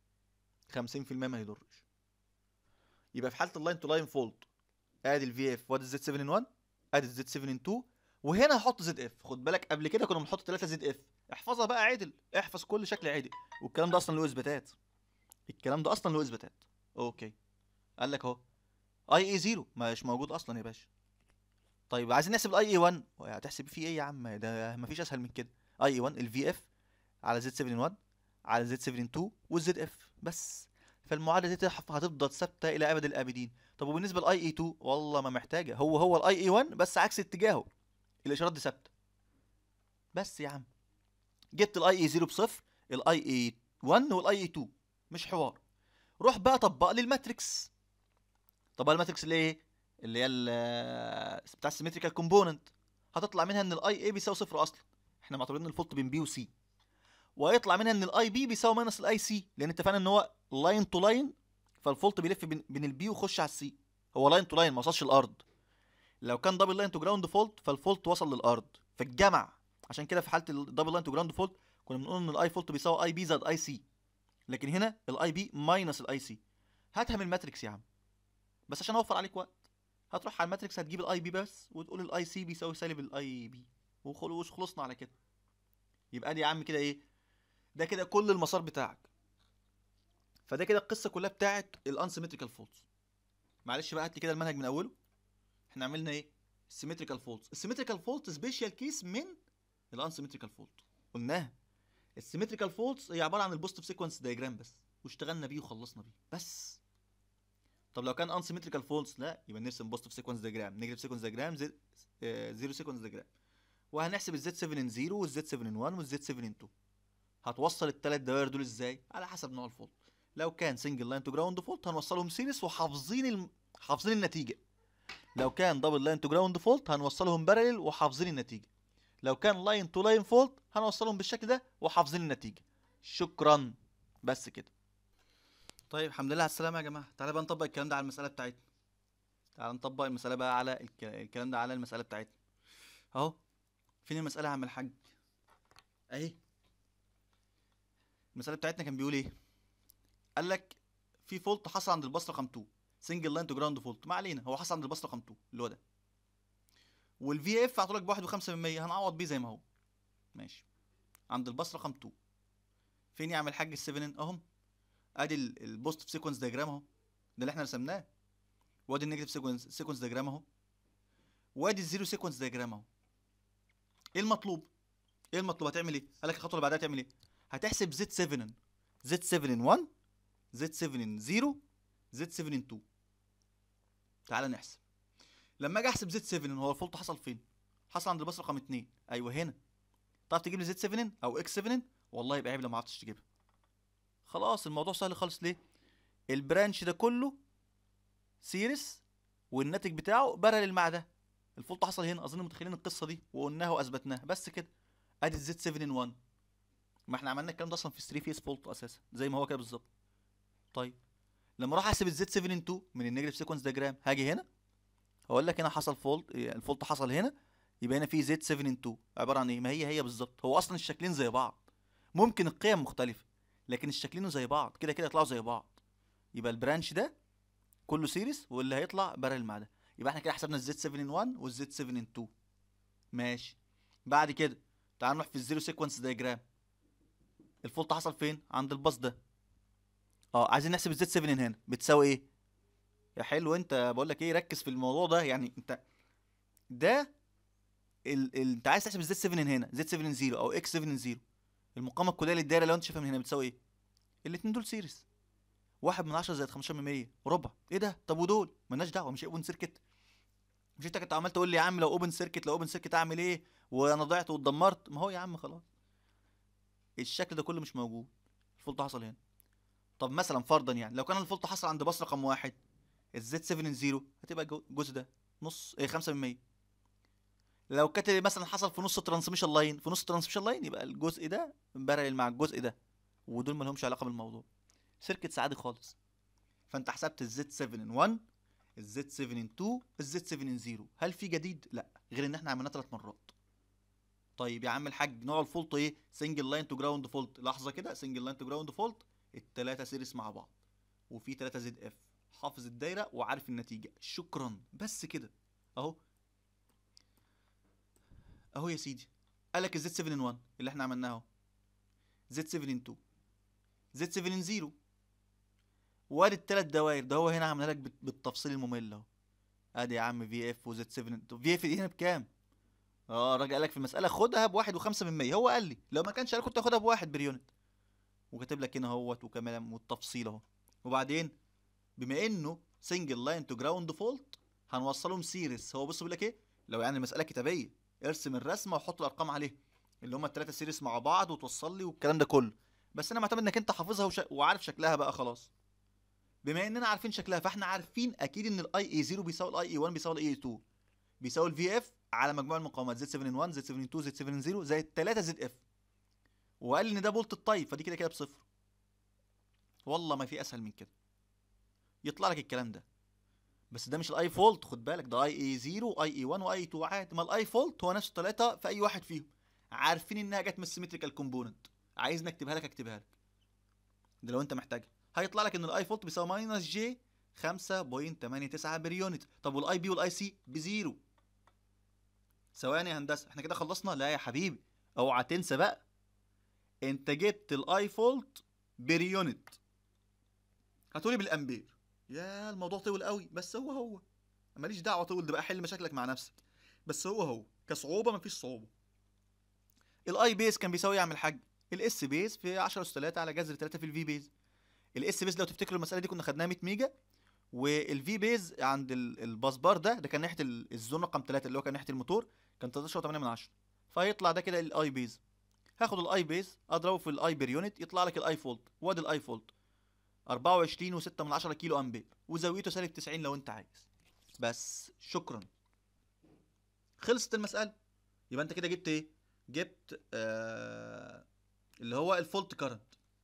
50% ما يضرش يبقى في حاله اللاين تو لاين فولت ادي الفي اف وادي الزد 7 ان 1 ادي الزد 7 ان 2 وهنا هحط زد اف خد بالك قبل كده كنا بنحط 3 زد اف احفظها بقى عدل احفظ كل شكل عدل والكلام ده اصلا له اثباتات الكلام ده اصلا له اثباتات اوكي قال لك اهو اي اي 0 مش موجود اصلا يا باشا طيب عايزين نحسب الاي اي 1 هتحسب فيه ايه يا عم ده مفيش اسهل من كده اي اي 1 الفي اف على زد 7 ان 1 على زد 7 ان 2 والزد اف بس فالمعادله دي هتفضل ثابته الى ابد الابدين طب وبالنسبه للاي اي 2 والله ما محتاجه هو هو الاي اي 1 بس عكس اتجاهه الاشارات دي ثابته بس يا عم جبت الاي اي 0 بصفر الاي اي 1 والاي اي 2 مش حوار روح بقى طبق لي الماتريكس طبق الماتريكس اللي ايه اللي هي بتاع السيمتريكال كومبوننت هتطلع منها ان الاي اي بيساوي صفر اصلا احنا معتبرين الفولت بين بي وسي وهيطلع منها ان الاي بي بيساوي ماينس الاي سي لان اتفقنا ان هو لاين تو لاين فالفولت بيلف بين, بين البي ويخش على السي هو لاين تو لاين ما وصلش الارض لو كان دبل لاين تو جراوند فولت فالفولت وصل للارض فالجمع عشان كده في حاله الدبل لاين تو جراوند فولت كنا بنقول ان الاي فولت بيساوي اي بي زائد اي سي لكن هنا الاي بي ماينس الاي سي هاتها من الماتريكس يا عم بس عشان اوفر عليك وقت هتروح على الماتريكس هتجيب الاي بي بس وتقول الاي سي بيساوي سالب الاي بي وخلصنا على كده يبقى دي يا عم كده ايه ده كده كل المسار بتاعك فده كده القصه كلها بتاعت الانسيمتريكال فولتس معلش بقى هات لي كده المنهج من اوله احنا عملنا ايه السيمتريكال فولتس السيمتريكال فولت سبيشال كيس من الانسيمتريكال فولت قلناها السيمتريكال فولتس هي عباره عن البوزيتيف سيكونس دايجرام بس واشتغلنا بيه وخلصنا بيه بس طب لو كان انسيمتريكال فولتس لا يبقى نرسم بوزيتيف سيكونس دايجرام نيجاتيف سيكونس دايجرام زيرو سيكونس دايجرام وهنحسب الزد 7 ان 0 والزد 7 ان 1 والزد 7 ان 2 هتوصل الثلاث دوائر دول ازاي على حسب نوع الفولت لو كان سنجل لاين تو جراوند فولت هنوصلهم سيريس وحافظين الم... حافظين النتيجه لو كان دبل لاين تو جراوند فولت هنوصلهم بارلل وحافظين النتيجه لو كان لاين تو لاين فولت هنوصلهم بالشكل ده وحافظين النتيجه شكرا بس كده طيب الحمد لله على السلامه يا جماعه تعالى بقى نطبق الكلام ده على المساله بتاعتنا تعالى نطبق المساله بقى على الك... الكلام ده على المساله بتاعتنا اهو فين المساله يا عم الحاج اهي المساله بتاعتنا كان بيقول ايه قال لك في فولت حصل عند الباص رقم 2 سنجل لاين تو جراوند فولت ما علينا هو حصل عند الباص رقم 2 اللي هو ده والفي اف عطولك ب 1.5% هنعوض بيه زي ما هو ماشي عند الباص رقم 2 فين يا عم الحاج ال 7 اهم ادي البوزيتيف سيكونس دايجرام اهو ده اللي احنا رسمناه وادي النيجاتيف سيكونس سيكونس دايجرام اهو وادي الزيرو سيكونس دايجرام اهو ايه المطلوب ايه المطلوب هتعمل ايه قال لك الخطوه اللي بعدها تعمل ايه هتحسب زد 7 زد 7 1 زد 7 0 زد 7 2 تعال نحسب لما اجي احسب زد 7 هو الفولت حصل فين حصل عند الباص رقم 2 ايوه هنا تعرف تجيب لي زد 7 او اكس 7 والله يبقى عيب لو ما عرفتش تجيبها خلاص الموضوع سهل خالص ليه البرانش ده كله سيريس والناتج بتاعه بارلل مع ده الفولت حصل هنا اظن متخيلين القصه دي وقلناها واثبتناها بس كده ادي الزد 7 ان 1 ما احنا عملنا الكلام ده اصلا في 3 فيس فولت اساسا زي ما هو كده بالظبط طيب لما اروح احسب الزد 7 ان 2 من النيجاتيف سيكونس دياجرام هاجي هنا هقول لك هنا حصل فولت الفولت حصل هنا يبقى هنا في زد 7 ان 2 عباره عن ايه ما هي هي بالظبط هو اصلا الشكلين زي بعض ممكن القيم مختلفه لكن الشكلين زي بعض كده كده يطلعوا زي بعض يبقى البرانش ده كله سيريس واللي هيطلع بارل مع ده يبقى احنا كده حسبنا الزد 7 ان 1 والزد 7 ان 2 ماشي بعد كده تعال نروح في الزيرو سيكونس دايجرام الفولت حصل فين عند الباص ده اه عايزين نحسب الزد 7 هنا بتساوي ايه يا حلو انت بقول لك ايه ركز في الموضوع ده يعني انت ده ال... ال... انت عايز تحسب الزد 7 هنا زد 7 0 او اكس 7 0 المقاومه الكليه للدايره لو انت شايفها من هنا بتساوي ايه الاتنين دول سيريس واحد من عشرة زائد 15 من 100 ربع ايه ده طب ودول مالناش دعوه مش اوبن سيركت مش انت كنت عمال تقول لي يا عم لو اوبن سيركت لو اوبن سيركت اعمل ايه وانا ضعت واتدمرت ما هو يا عم خلاص الشكل ده كله مش موجود الفولت حصل هنا طب مثلا فرضا يعني لو كان الفولت حصل عند باص رقم واحد الزد 7 0 هتبقى الجو- الجزء ده نص ايه 5 من 100 لو كانت مثلا حصل في نص ترانسميشن لاين في نص ترانسميشن لاين يبقى الجزء ده بارل مع الجزء ده ودول ما لهمش علاقه بالموضوع سيركت عادي خالص فانت حسبت الزد 7 ان 1 الزد 7 ان 2 الزد 7 ان 0 هل في جديد لا غير ان احنا عملناه ثلاث مرات طيب يا عم الحاج نوع الفولت ايه سنجل لاين تو جراوند فولت لحظه كده سنجل لاين تو جراوند فولت الثلاثه سيريس مع بعض وفي 3 زد اف حافظ الدايره وعارف النتيجه شكرا بس كده اهو اهو يا سيدي قالك الزد 7 ان 1 اللي احنا عملناه اهو زد 7 ان 2 زد 7 ان 0 وادي التلات دوائر ده هو هنا عاملها لك بت- بالتفصيل الممل اهو ادي يا عم في اف وزد 7 في اف دي هنا بكام؟ اه الراجل قال لك في المساله خدها بواحد وخمسة من مية هو قال لي لو ما كانش قال كنت هاخدها بواحد بريونت وكاتب لك هنا اهوت وكمان والتفصيل اهو وبعدين بما انه سنجل لاين تو جراوند فولت هنوصلهم سيريس هو بص بيقول لك ايه لو يعني المساله كتابيه ارسم الرسمه وحط الارقام عليها اللي هم الثلاثه سيريس مع بعض وتوصل لي والكلام ده كله بس انا معتمد انك انت حافظها وش... وعارف شكلها بقى خلاص بما اننا عارفين شكلها فاحنا عارفين اكيد ان الاي اي 0 بيساوي الاي اي 1 بيساوي الاي اي 2 بيساوي الفي اف على مجموع المقاومات زد 7 1 زد 7 2 زد 7 0 زائد 3 زد اف وقال لي ان ده فولت الطيب فدي كده كده بصفر والله ما في اسهل من كده يطلع لك الكلام ده بس ده مش الاي فولت خد بالك ده اي اي 0 واي اي 1 واي 2 عادي ما الاي فولت هو نفس الثلاثه في اي واحد فيهم عارفين انها جت من السيمتريكال كومبوننت عايزني اكتبها لك اكتبها لك ده لو انت محتاجها هيطلع لك ان الاي فولت بيساوي ماينس جي 5.89 بريونت طب والاي بي والاي سي بزيرو ثواني يا هندسه احنا كده خلصنا لا يا حبيبي اوعى تنسى بقى انت جبت الاي فولت بريونت هتقولي بالامبير يا الموضوع طول قوي بس هو هو ماليش دعوه طول ده بقى حل مشاكلك مع نفسك بس هو هو كصعوبه مفيش صعوبه الاي بيز كان بيساوي يعمل حاج الاس بيز في 10 اس 3 على جذر 3 في الفي بيز الاس بيز لو تفتكروا المساله دي كنا خدناها 100 ميجا والفي بيز عند ال- الباسبار ده ده كان ناحيه ال- الزون رقم 3 اللي هو كان ناحيه الموتور كان 13.8 من 10 فهيطلع ده كده الاي بيز هاخد الاي بيز اضربه في الاي بير يونت يطلع لك الاي فولت وادي الاي فولت 24 و6 من 10 كيلو امبير وزاويته سالب 90 لو انت عايز بس شكرا خلصت المساله يبقى انت كده جبت ايه جبت آه اللي هو الفولت كارنت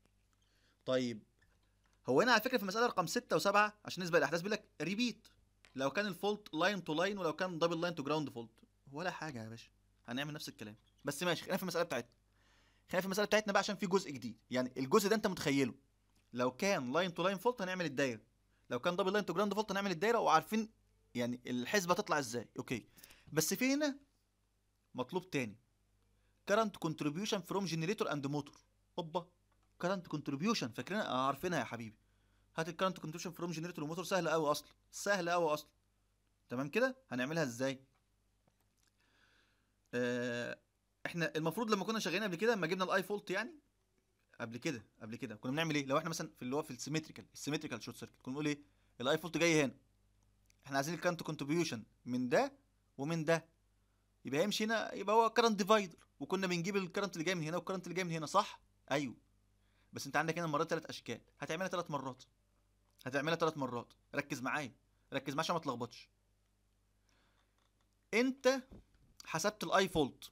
طيب هو هنا على فكره في المساله رقم 6 و7 عشان نسبق الاحداث بيقول لك ريبيت لو كان الفولت لاين تو لاين ولو كان دبل لاين تو جراوند فولت ولا حاجه يا باشا هنعمل نفس الكلام بس ماشي خلينا في المساله بتاعتنا خلينا في المساله بتاعتنا بقى عشان في جزء جديد يعني الجزء ده انت متخيله لو كان لاين تو لاين فولت هنعمل الدايره لو كان دبل لاين تو جراوند فولت هنعمل الدايره وعارفين يعني الحسبه تطلع ازاي اوكي بس في هنا مطلوب تاني current contribution from generator and motor اوبا current contribution فاكرينها اه عارفينها يا حبيبي هات الكرنت contribution from generator وموتور سهله قوي اصلا سهله قوي اصلا تمام كده هنعملها ازاي آه احنا المفروض لما كنا شغالين قبل كده لما جبنا الاي فولت يعني قبل كده قبل كده كنا بنعمل ايه لو احنا مثلا في اللي هو في السيمتريكال السيمتريكال شورت سيركت كنا بنقول ايه الاي فولت جاي هنا احنا عايزين الكرنت كونتريبيوشن من ده ومن ده يبقى هيمشي هنا يبقى هو كرنت ديفايدر وكنا بنجيب الكرنت اللي جاي من هنا والكرنت اللي جاي من هنا صح ايوه بس انت عندك هنا المرات ثلاث اشكال هتعملها ثلاث مرات هتعملها ثلاث مرات ركز معايا ركز معايا عشان ما تلخبطش انت حسبت الاي فولت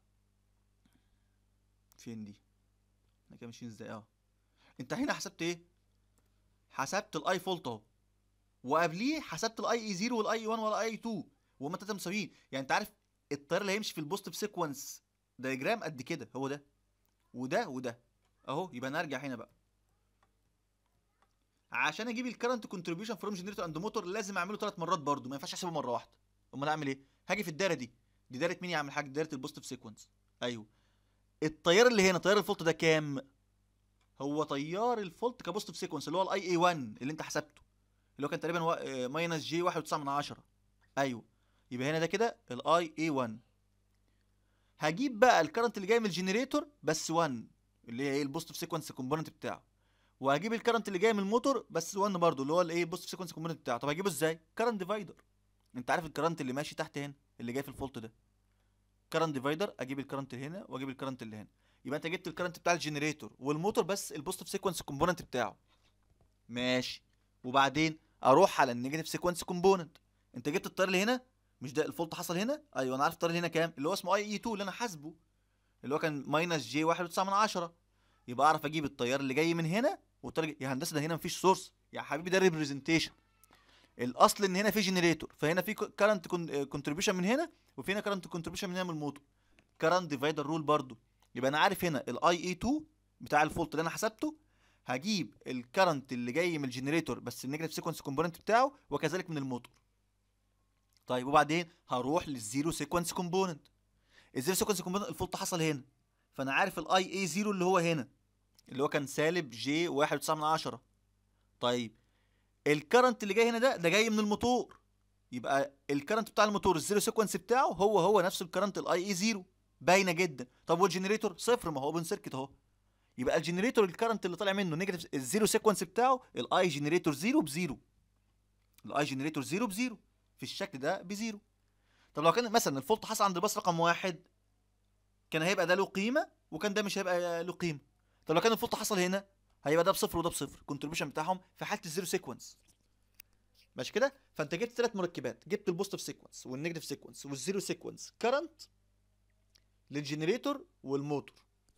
فين دي احنا كده ماشيين ازاي اه انت هنا حسبت ايه حسبت الاي فولت اهو وقبليه حسبت الاي اي 0 والاي 1 والاي 2 وهما التلاته مساويين يعني انت عارف التيار اللي هيمشي في البوزيتيف سيكونس دايجرام قد كده هو ده وده وده اهو يبقى نرجع هنا بقى عشان اجيب الكرنت كونتريبيوشن فروم جنريتور اند موتور لازم اعمله ثلاث مرات برضو ما ينفعش احسبه مره واحده امال اعمل ايه هاجي في الدايره دي دي دايره مين يا عم الحاج دايره البوزيتيف سيكونس ايوه التيار اللي هنا تيار الفولت ده كام هو تيار الفولت كبوزيتيف سيكونس اللي هو الاي اي 1 اللي انت حسبته اللي هو كان تقريبا ماينس جي 1.9 من عشرة ايوه يبقى هنا ده كده الاي اي 1 هجيب بقى الكرنت اللي جاي من الجنريتور بس 1 اللي هي ايه البوزيتيف سيكونس كومبوننت بتاعه وهجيب الكرنت اللي جاي من الموتور بس 1 برضه اللي هو الايه البوزيتيف سيكونس كومبوننت بتاعه طب هجيبه ازاي كرنت ديفايدر انت عارف الكرنت اللي ماشي تحت هنا اللي جاي في الفولت ده كرنت ديفايدر اجيب الكرنت اللي هنا واجيب الكرنت اللي هنا يبقى انت جبت الكرنت بتاع الجنريتور والموتور بس البوزيتيف سيكونس كومبوننت بتاعه ماشي وبعدين اروح على النيجاتيف سيكونس كومبوننت انت جبت التيار اللي هنا مش ده الفولت حصل هنا ايوه انا عارف التيار اللي هنا كام اللي هو اسمه اي اي 2 اللي انا حاسبه اللي هو كان ماينس جي 1.9 من عشرة يبقى اعرف اجيب التيار اللي جاي من هنا والتيار يا هندسه ده هنا مفيش سورس يا حبيبي ده ريبريزنتيشن الاصل ان هنا في جنريتور فهنا في كرنت كونتريبيوشن من هنا وفي هنا كرنت كونتريبيوشن من هنا من الموتور كرنت ديفايدر رول برضو يبقى انا عارف هنا الاي اي 2 بتاع الفولت اللي انا حسبته هجيب الكرنت اللي جاي من الجنريتور بس النيجاتيف سيكونس كومبوننت بتاعه وكذلك من الموتور طيب وبعدين هروح للزيرو سيكونس كومبوننت الزيرو سيكونس كومبوننت الفولت حصل هنا فانا عارف الاي اي 0 اللي هو هنا اللي هو كان سالب جي 1.9 من عشرة طيب الكرنت اللي جاي هنا ده ده جاي من الموتور يبقى الكرنت بتاع الموتور الزيرو سيكونس بتاعه هو هو نفس الكرنت الاي اي 0 باينه جدا طب والجنريتور صفر ما هو اوبن سيركت اهو يبقى الجنريتور الكرنت اللي طالع منه نيجاتيف الزيرو سيكونس بتاعه الاي جنريتور 0 بزيرو الاي جنريتور 0 بزيرو في الشكل ده بزيرو طب لو كان مثلا الفولت حصل عند الباص رقم واحد كان هيبقى ده له قيمه وكان ده مش هيبقى له قيمه طب لو كان الفولت حصل هنا هيبقى ده بصفر وده بصفر الكونتريبيوشن بتاعهم في حاله الزيرو سيكونس ماشي كده فانت جبت ثلاث مركبات جبت البوزيتيف سيكونس والنيجاتيف سيكونس والزيرو سيكونس كرنت للجنريتور والموتور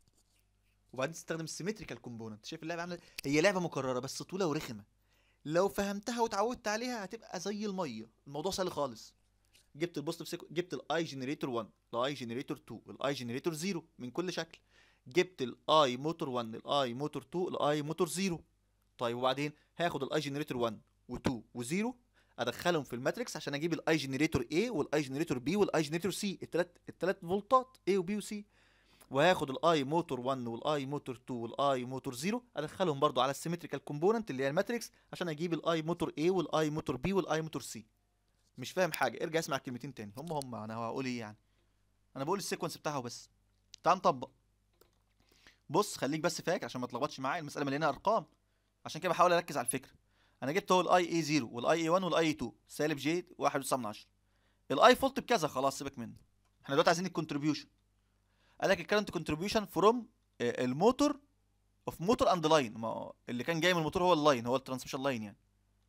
وبعدين تستخدم السيمتريكال كومبوننت شايف اللعبه عامله هي لعبه مكرره بس طويله ورخمه لو فهمتها واتعودت عليها هتبقى زي الميه الموضوع سهل خالص جبت البوزيتيف سيكو... جبت الاي جنريتور 1 الاي جنريتور 2 الاي جنريتور 0 من كل شكل جبت الاي موتور 1 الاي موتور 2 الاي موتور 0 طيب وبعدين هاخد الاي جنريتور 1 و2 و0 ادخلهم في الماتريكس عشان اجيب الاي جنريتور A والاي جنريتور B والاي جنريتور C الثلاث الثلاث فولتات A وB وC وهاخد الاي موتور 1 والاي موتور 2 والاي موتور 0 ادخلهم برضو على السيمتريكال كومبوننت اللي هي الماتريكس عشان اجيب الاي موتور A والاي موتور B والاي موتور C مش فاهم حاجه ارجع اسمع الكلمتين تاني هم هم انا هقول ايه يعني انا بقول السيكونس بتاعه بس تعال نطبق بص خليك بس فاكر عشان ما تلخبطش معايا المساله مليانه ارقام عشان كده بحاول اركز على الفكره انا جبت هو الاي اي 0 والاي اي 1 والاي اي 2 سالب جي 1.9 من 10 الاي فولت بكذا خلاص سيبك منه احنا دلوقتي عايزين الكونتريبيوشن قال لك الكرنت كونتريبيوشن فروم الموتور اوف موتور اند لاين ما هو اللي كان جاي من الموتور هو اللاين هو الترانسميشن لاين يعني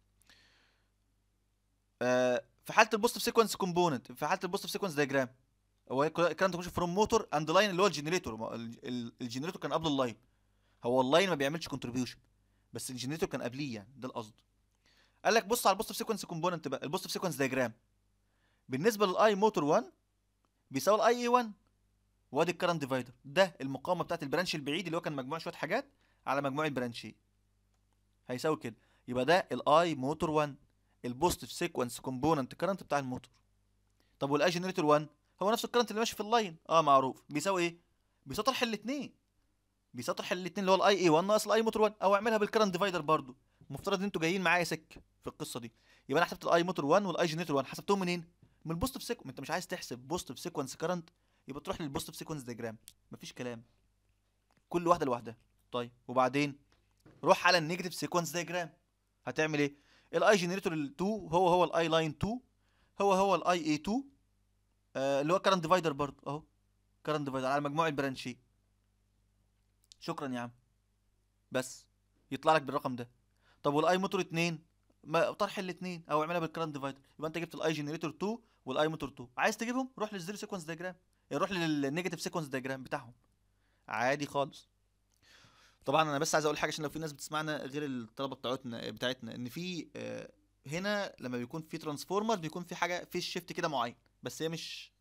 آه، في حاله البوزيتيف سيكونس كومبوننت في حاله البوزيتيف سيكونس دايجرام هو الكرنت كونتريبيوشن فروم موتور اند لاين اللي هو الجنريتور ما هو ال- ال- الجنريتور كان قبل اللاين هو اللاين ما بيعملش كونتريبيوشن بس الجنريتور كان قبليه يعني ده القصد قال لك بص على البوزيتيف سيكونس كومبوننت بقى البوزيتيف سيكونس دايجرام بالنسبه للاي موتور 1 بيساوي الاي اي 1 وادي الكرنت ديفايدر ده المقاومه بتاعت البرانش البعيد اللي هو كان مجموع شويه حاجات على مجموع البرانشين هيساوي كده يبقى ده الاي موتور 1 البوزيتيف سيكونس كومبوننت كرنت بتاع الموتور طب والاي جنريتور 1 هو نفس الكرنت اللي ماشي في اللاين اه معروف بيساوي ايه بيساوي طرح الاثنين بيساوي طرح الاثنين اللي هو الاي اي 1 ناقص الاي موتور 1 او اعملها بالكرنت ديفايدر برضو المفترض ان انتوا جايين معايا سك في القصه دي يبقى انا حسبت الاي موتور 1 والاي جنريتور 1 حسبتهم منين من البوزيتيف سيكونس انت مش عايز تحسب بوزيتيف سيكونس كرنت يبقى تروح للبوزيتيف سيكونس ديجرام مفيش كلام كل واحده لوحدها طيب وبعدين روح على النيجاتيف سيكونس ديجرام هتعمل ايه الاي جنريتور 2 هو هو الاي لاين 2 هو هو الاي اي 2 آه اللي هو كرنت ديفايدر برضه اهو كرنت ديفايدر على مجموع البرانشين شكرا يا عم بس يطلع لك بالرقم ده طب والاي موتور 2 ما طرح الاثنين او اعملها بالكرنت ديفايدر يبقى انت جبت الاي جنريتور 2 والاي موتور 2 عايز تجيبهم روح للزيرو سيكونس دياجرام روح للنيجاتيف سيكونس دياجرام بتاعهم عادي خالص طبعا انا بس عايز اقول حاجه عشان لو في ناس بتسمعنا غير الطلبه بتاعتنا بتاعتنا ان في آه، هنا لما بيكون في ترانسفورمر بيكون في حاجه في شيفت كده معين بس هي مش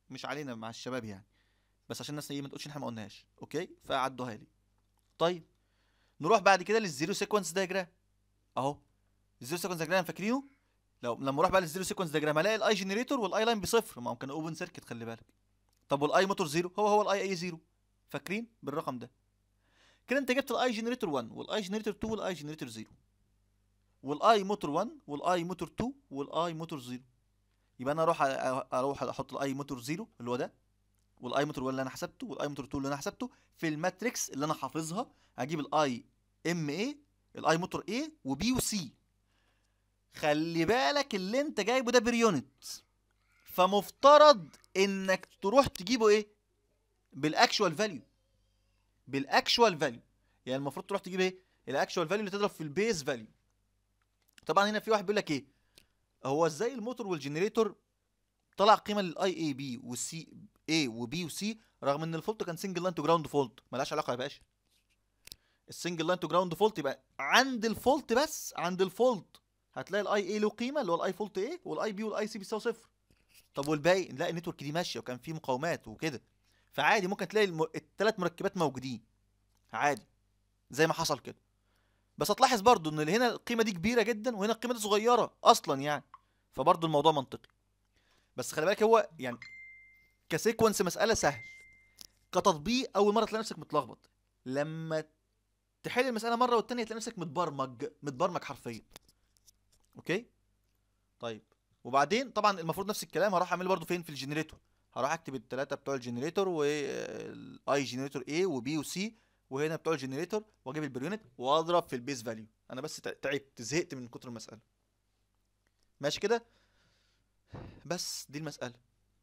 مش علينا مع الشباب يعني بس عشان الناس ايه ما تقولش ان احنا ما قلناش اوكي فعدوها لي طيب نروح بعد كده للزيرو سيكونس دايجرام اهو الزيرو سيكونس دايجرام فاكرينه لو لما اروح بقى للزيرو سيكونس دايجرام الاقي الاي جنريتور والاي لاين بصفر ما هو كان اوبن سيركت خلي بالك طب والاي موتور زيرو هو هو الاي اي زيرو فاكرين بالرقم ده كده انت جبت الاي جنريتور 1 والاي جنريتور 2 والاي جنريتور 0 والاي موتور 1 والاي موتور 2 والاي موتور 0 يبقى انا اروح أ- اروح احط الاي موتور 0 اللي هو ده والاي موتور 1 اللي انا حسبته والاي موتور 2 اللي انا حسبته في الماتريكس اللي انا حافظها هجيب الاي ام اي الاي موتور اي وبي وسي خلي بالك اللي انت جايبه ده بريونت فمفترض انك تروح تجيبه ايه بالاكشوال فاليو بالاكشوال فاليو يعني المفروض تروح تجيب ايه الاكشوال فاليو اللي تضرب في البيز فاليو طبعا هنا في واحد بيقول لك ايه هو ازاي الموتور والجنريتور طلع قيمه للاي اي بي والسي اي وبي وسي رغم ان الفولت كان سنجل لاين تو جراوند فولت ملهاش علاقه يا باشا السنجل لاين تو جراوند فولت يبقى عند الفولت بس عند الفولت هتلاقي الاي اي له قيمه اللي هو الاي فولت ايه والاي بي والاي سي بيساوي صفر طب والباقي لا النتورك دي ماشيه وكان في مقاومات وكده فعادي ممكن تلاقي الم... الثلاث مركبات موجودين عادي زي ما حصل كده بس هتلاحظ برضو ان هنا القيمه دي كبيره جدا وهنا القيمه دي صغيره اصلا يعني فبرضو الموضوع منطقي بس خلي بالك هو يعني كسيكونس مساله سهل كتطبيق اول مره تلاقي نفسك متلخبط لما تحل المساله مره والتانيه تلاقي نفسك متبرمج متبرمج حرفيا اوكي طيب وبعدين طبعا المفروض نفس الكلام هروح اعمله برضو فين في الجنريتور هروح اكتب الثلاثه بتوع الجنريتور والاي جنريتور A وبي وسي وهنا بتوع الجنريتور واجيب البريونت واضرب في البيس فاليو انا بس تع- تعبت زهقت من كتر المساله ماشي كده بس دي المساله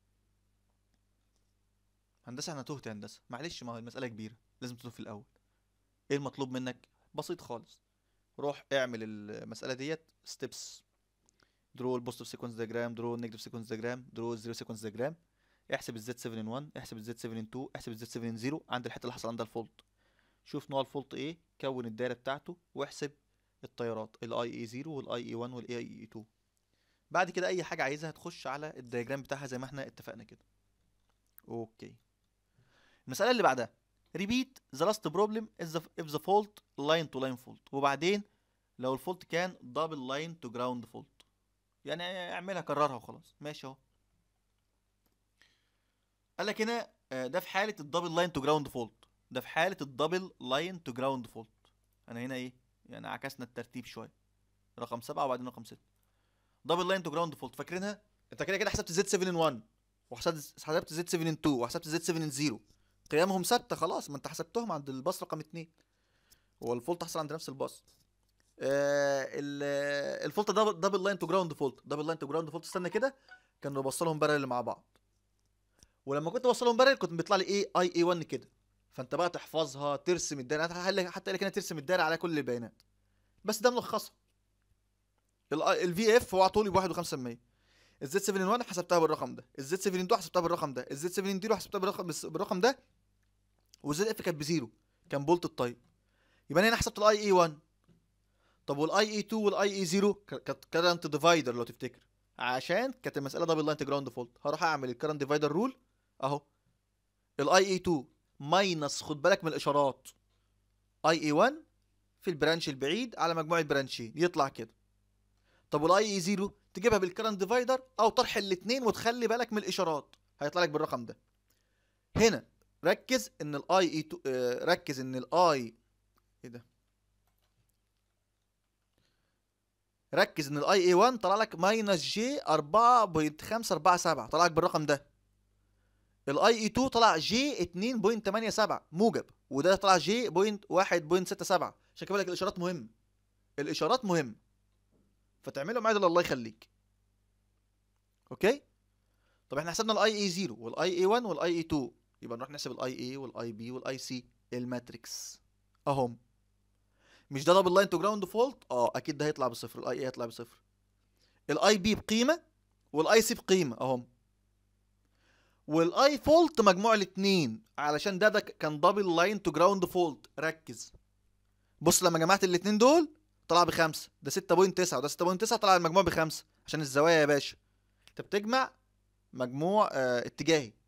هندسه انا تهت يا هندسه معلش ما هو المساله كبيره لازم تتوه في الاول ايه المطلوب منك بسيط خالص روح اعمل المساله ديت ستيبس درو البوزيتيف سيكونس دياجرام درو النيجاتيف سيكونس دياجرام درو الزيرو سيكونس دياجرام احسب الزد 7 ان 1 احسب الزد 7 ان 2 احسب الزد 7 ان 0 عند الحته اللي حصل عندها الفولت شوف نوع الفولت ايه كون الدايره بتاعته واحسب التيارات الاي اي 0 والاي اي 1 والاي اي 2 بعد كده اي حاجه عايزها تخش على الدياجرام بتاعها زي ما احنا اتفقنا كده اوكي المساله اللي بعدها repeat the last problem is the, if the fault line to line fault وبعدين لو الفولت كان double line to ground fault يعني اعملها كررها وخلاص ماشي اهو قال لك هنا آه، ده في حاله الدبل لاين تو جراوند فولت ده في حاله الدبل لاين تو جراوند فولت انا هنا ايه يعني عكسنا الترتيب شويه رقم سبعة وبعدين رقم ستة دبل لاين تو جراوند فولت فاكرينها انت كده كده حسبت زد 7 ان 1 وحسبت حسبت زد 7 ان 2 وحسبت زد 7 ان 0 قيمهم ثابته خلاص ما انت حسبتهم عند الباص رقم 2 هو الفولت حصل عند نفس الباص آه ال- الفولت دبل دبل لاين تو جراوند فولت دبل لاين تو جراوند فولت استنى كده كانوا بوصلهم بارل مع بعض ولما كنت بوصلهم بارل كنت بيطلع لي ايه اي اي 1 كده فانت بقى تحفظها ترسم الدايره حتى حتى لك هنا ترسم الدايره على كل البيانات بس ده ملخصها الفي اف هو طولي ب 1.5% الزد 7 ان 1 حسبتها بالرقم ده الزد 7 ان 2 حسبتها بالرقم ده الزد 7 ان 0 حسبتها بالرقم بالرقم ده والزد اف كانت بزيرو كان بولت الطيب يبقى انا هنا حسبت الاي اي 1 طب والاي اي 2 والاي اي 0 كانت كرنت ديفايدر لو تفتكر عشان كانت المساله دبل لاين جراوند فولت هروح اعمل الكرنت ديفايدر رول اهو الاي اي 2 ماينس خد بالك من الاشارات اي اي 1 في البرانش البعيد على مجموع البرانشين يطلع كده طب والاي اي 0 تجيبها بالكرنت ديفايدر او طرح الاثنين وتخلي بالك من الاشارات هيطلع لك بالرقم ده هنا ركز ان الاي اي 2 آه، ركز ان الاي ايه ده ركز ان الاي اي 1 طلع لك ماينس جي 4.547 طلع لك بالرقم ده الاي اي 2 طلع جي 2.87 موجب وده طلع جي بوينت 1.67 عشان كده بقول لك الاشارات مهمه الاشارات مهمه فتعملهم عادل الله يخليك اوكي طب احنا حسبنا الاي اي 0 والاي اي 1 والاي اي 2 يبقى نروح نحسب الاي اي والاي بي والاي سي الماتريكس اهم مش ده دبل لاين تو جراوند فولت اه اكيد ده هيطلع بصفر الاي اي هيطلع بصفر الاي بي بقيمه والاي سي بقيمه اهم والاي فولت مجموع الاثنين علشان ده ده كان دبل لاين تو جراوند فولت ركز بص لما جمعت الاثنين دول طلع بخمسه ده 6.9 وده 6.9 طلع المجموع بخمسه عشان الزوايا يا باشا انت بتجمع مجموع آه اتجاهي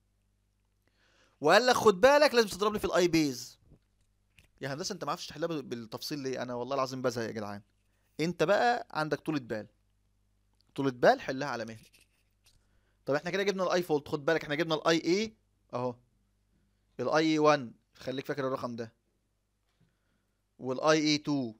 وقال لك خد بالك لازم تضرب لي في الاي بيز يا هندسه انت ما عرفتش تحلها بال- بالتفصيل ليه انا والله العظيم بزهق يا جدعان انت بقى عندك طولة بال طولة بال حلها على مهلك طب احنا كده جبنا الاي فولت خد بالك احنا جبنا الاي اي اهو الاي اي 1 خليك فاكر الرقم ده والاي اي 2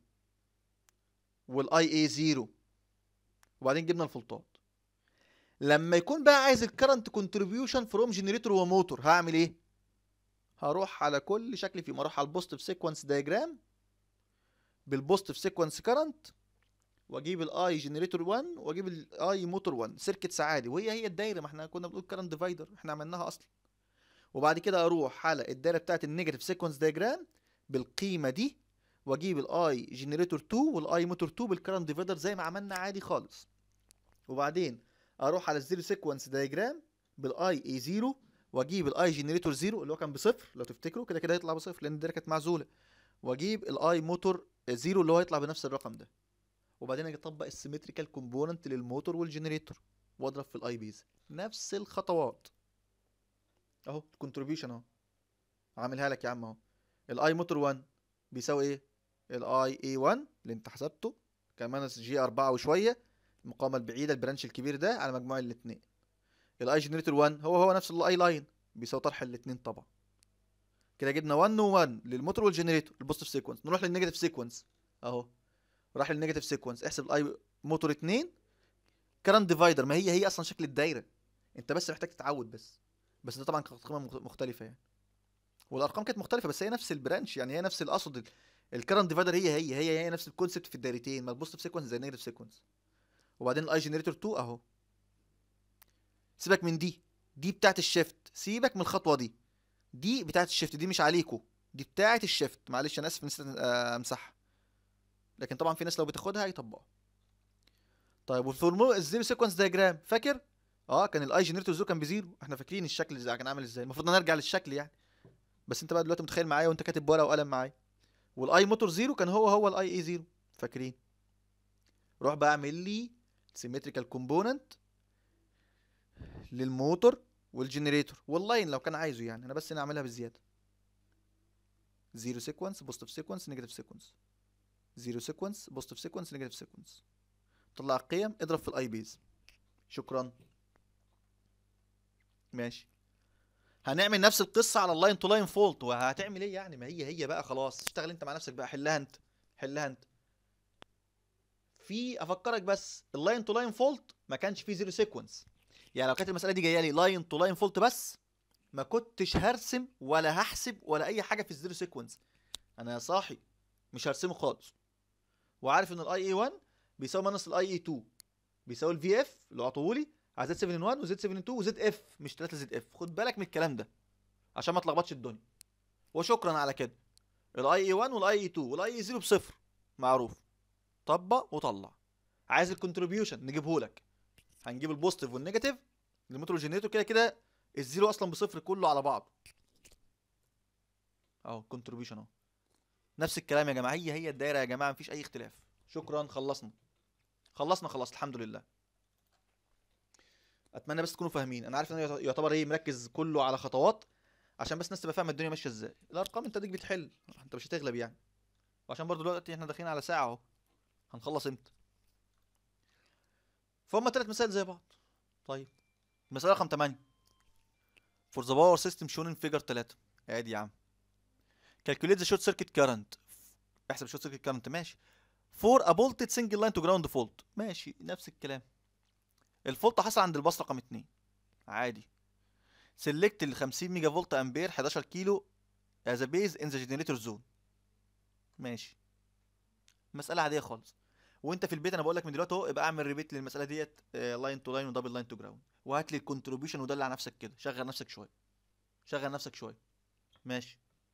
والاي اي 0 وبعدين جبنا الفولتات لما يكون بقى عايز الكرنت كونتريبيوشن فروم جنريتور وموتور هعمل ايه هروح على كل شكل فيهم اروح على البوزيتيف سيكونس دايجرام بالبوزيتيف سيكونس كرنت واجيب الاي جنريتور 1 واجيب الاي موتور 1 سيركتس عادي وهي هي الدايره ما احنا كنا بنقول كرنت ديفايدر احنا عملناها اصلا وبعد كده اروح على الدايره بتاعت النيجاتيف سيكونس دايجرام بالقيمه دي واجيب الاي جنريتور 2 والاي موتور 2 بالكرنت ديفايدر زي ما عملنا عادي خالص وبعدين اروح على الزيرو سيكونس دايجرام بالاي اي 0 واجيب الاي جنريتور 0 اللي هو كان بصفر لو تفتكروا كده كده هيطلع بصفر لان الدايره كانت معزوله واجيب الاي موتور 0 اللي هو هيطلع بنفس الرقم ده وبعدين اجي اطبق السيمتريكال كومبوننت للموتور والجنريتور واضرب في الاي بيز نفس الخطوات اهو الكونتريبيوشن اهو عاملها لك يا عم اهو الاي موتور 1 بيساوي ايه الاي اي 1 اللي انت حسبته كمان جي 4 وشويه المقاومه البعيده البرانش الكبير ده على مجموع الاثنين الاي جنريتور 1 هو هو نفس الاي لاين بيساوي طرح الاثنين طبعا كده جبنا 1 و1 للموتور والجنريتور البوزيتيف سيكونس نروح للنيجاتيف سيكونس اهو راح للنيجاتيف سيكونس احسب الاي موتور 2 كرنت ديفايدر ما هي هي اصلا شكل الدايره انت بس محتاج تتعود بس بس ده طبعا كانت ارقام مخ- مختلفه يعني والارقام كانت مختلفه بس هي نفس البرانش يعني هي نفس الاقصد الكرنت ديفايدر هي هي هي هي نفس الكونسبت في الدايرتين ما البوزيتيف سيكونس زي النيجاتيف سيكونس وبعدين الاي جنريتور 2 اهو سيبك من دي دي بتاعت الشيفت سيبك من الخطوه دي دي بتاعت الشيفت دي مش عليكو دي بتاعت الشيفت معلش انا اسف نسيت آه، امسحها لكن طبعا في ناس لو بتاخدها هيطبقها طيب والفورمولا الزيرو سيكونس دايجرام فاكر اه كان الاي جنريتور زيرو كان بزيرو احنا فاكرين الشكل ازاي كان عامل ازاي المفروض نرجع للشكل يعني بس انت بقى دلوقتي متخيل معايا وانت كاتب ورقه وقلم معايا والاي موتور زيرو كان هو هو الاي اي زيرو فاكرين روح بقى اعمل لي سيمتريكال كومبوننت للموتور والجنريتور واللاين لو كان عايزه يعني انا بس انا اعملها بالزياده زيرو سيكونس بوزيتيف سيكونس نيجاتيف سيكونس زيرو سيكونس بوزيتيف سيكونس نيجاتيف سيكونس طلع القيم اضرب في الاي بيز شكرا ماشي هنعمل نفس القصه على اللاين تو لاين فولت وهتعمل ايه يعني ما هي هي بقى خلاص اشتغل انت مع نفسك بقى حلها انت حلها انت في افكرك بس اللاين تو لاين فولت ما كانش فيه زيرو سيكونس يعني لو كانت المساله دي جايه لي لاين تو لاين فولت بس ما كنتش هرسم ولا هحسب ولا اي حاجه في الزيرو سيكونس انا صاحي مش هرسمه خالص وعارف ان الاي اي 1 بيساوي ماينس الاي اي 2 بيساوي الفي اف اللي عطوهولي على زد 7 1 وزد 7 2 وزد اف مش 3 زد اف خد بالك من الكلام ده عشان ما تلخبطش الدنيا وشكرا على كده الاي اي 1 والاي اي 2 والاي اي 0 بصفر معروف طبق وطلع عايز الكونتريبيوشن نجيبه لك هنجيب البوزيتيف والنيجاتيف الموتور جنريتور كده كده الزيرو اصلا بصفر كله على بعض اهو كونتريبيوشن اهو نفس الكلام يا جماعه هي هي الدايره يا جماعه مفيش اي اختلاف شكرا خلصنا خلصنا خلاص الحمد لله اتمنى بس تكونوا فاهمين انا عارف ان أنا يعتبر ايه مركز كله على خطوات عشان بس الناس تبقى فاهمه الدنيا ماشيه ازاي الارقام انت ديك بتحل انت مش هتغلب يعني وعشان برضو دلوقتي احنا داخلين على ساعه اهو هنخلص امتى فهم ثلاث مسائل زي بعض طيب مسألة رقم 8 for the power system shown in figure 3 عادي يا عم calculate the short circuit current احسب short circuit current ماشي for a bolted single line to ground fault ماشي نفس الكلام الفولت حصل عند الباص رقم 2 عادي سيلكت ال 50 ميجا فولت امبير 11 كيلو as a base in the generator zone ماشي مسألة عادية خالص وانت في البيت انا بقول لك من دلوقتي اهو ابقى اعمل ريبيت للمسألة ديت لاين تو لاين ودبل لاين تو جراوند وهات لي الكونتريبيوشن ودلع نفسك كده شغل نفسك شوية شغل نفسك شوية ماشي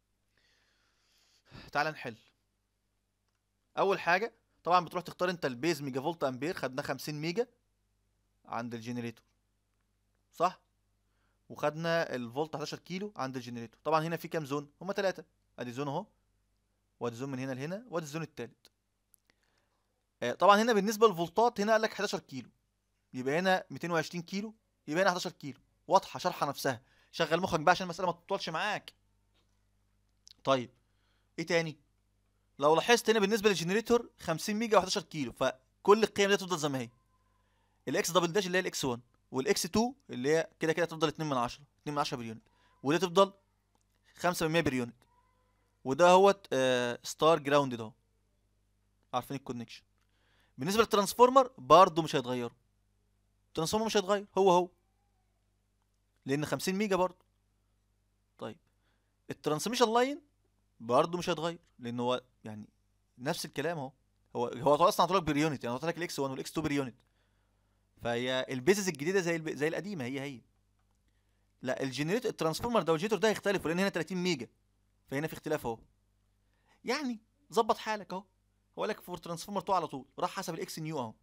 تعال نحل اول حاجة طبعا بتروح تختار انت البيز ميجا فولت امبير خدنا 50 ميجا عند الجنريتور صح وخدنا الفولت 11 كيلو عند الجنريتور طبعا هنا في كام زون هما ثلاثة ادي زون اهو وادي زون من هنا لهنا وادي الزون التالت آه، طبعا هنا بالنسبه للفولتات هنا قال لك 11 كيلو يبقى هنا 220 كيلو يبقى هنا 11 كيلو واضحه شرحه نفسها شغل مخك بقى عشان المساله ما تطولش معاك طيب ايه تاني لو لاحظت هنا بالنسبه للجنريتور 50 ميجا و11 كيلو فكل القيم دي تفضل زي ما هي الاكس دبل داش اللي هي الاكس 1 والاكس 2 اللي هي كده كده تفضل 2 من 10 2 من 10 باليونت ودي تفضل 5 من 100 باليونت وده هو ستار جراوند ده عارفين الكونكشن بالنسبه للترانسفورمر برضه مش هيتغيروا الترانسفورمر مش هيتغير هو هو لان 50 ميجا برضه طيب الترانسميشن لاين برضه مش هيتغير لان هو يعني نفس الكلام اهو هو هو اصلا عطولك بريونت يعني عطولك الاكس 1 والاكس 2 بريونت فهي البيزز الجديده زي الب... زي القديمه هي هي لا الجنريتور الترانسفورمر ده والجيتور ده هيختلفوا لان هنا 30 ميجا فهنا في اختلاف اهو يعني ظبط حالك اهو هو لك فور ترانسفورمر 2 على طول راح حسب الاكس نيو اهو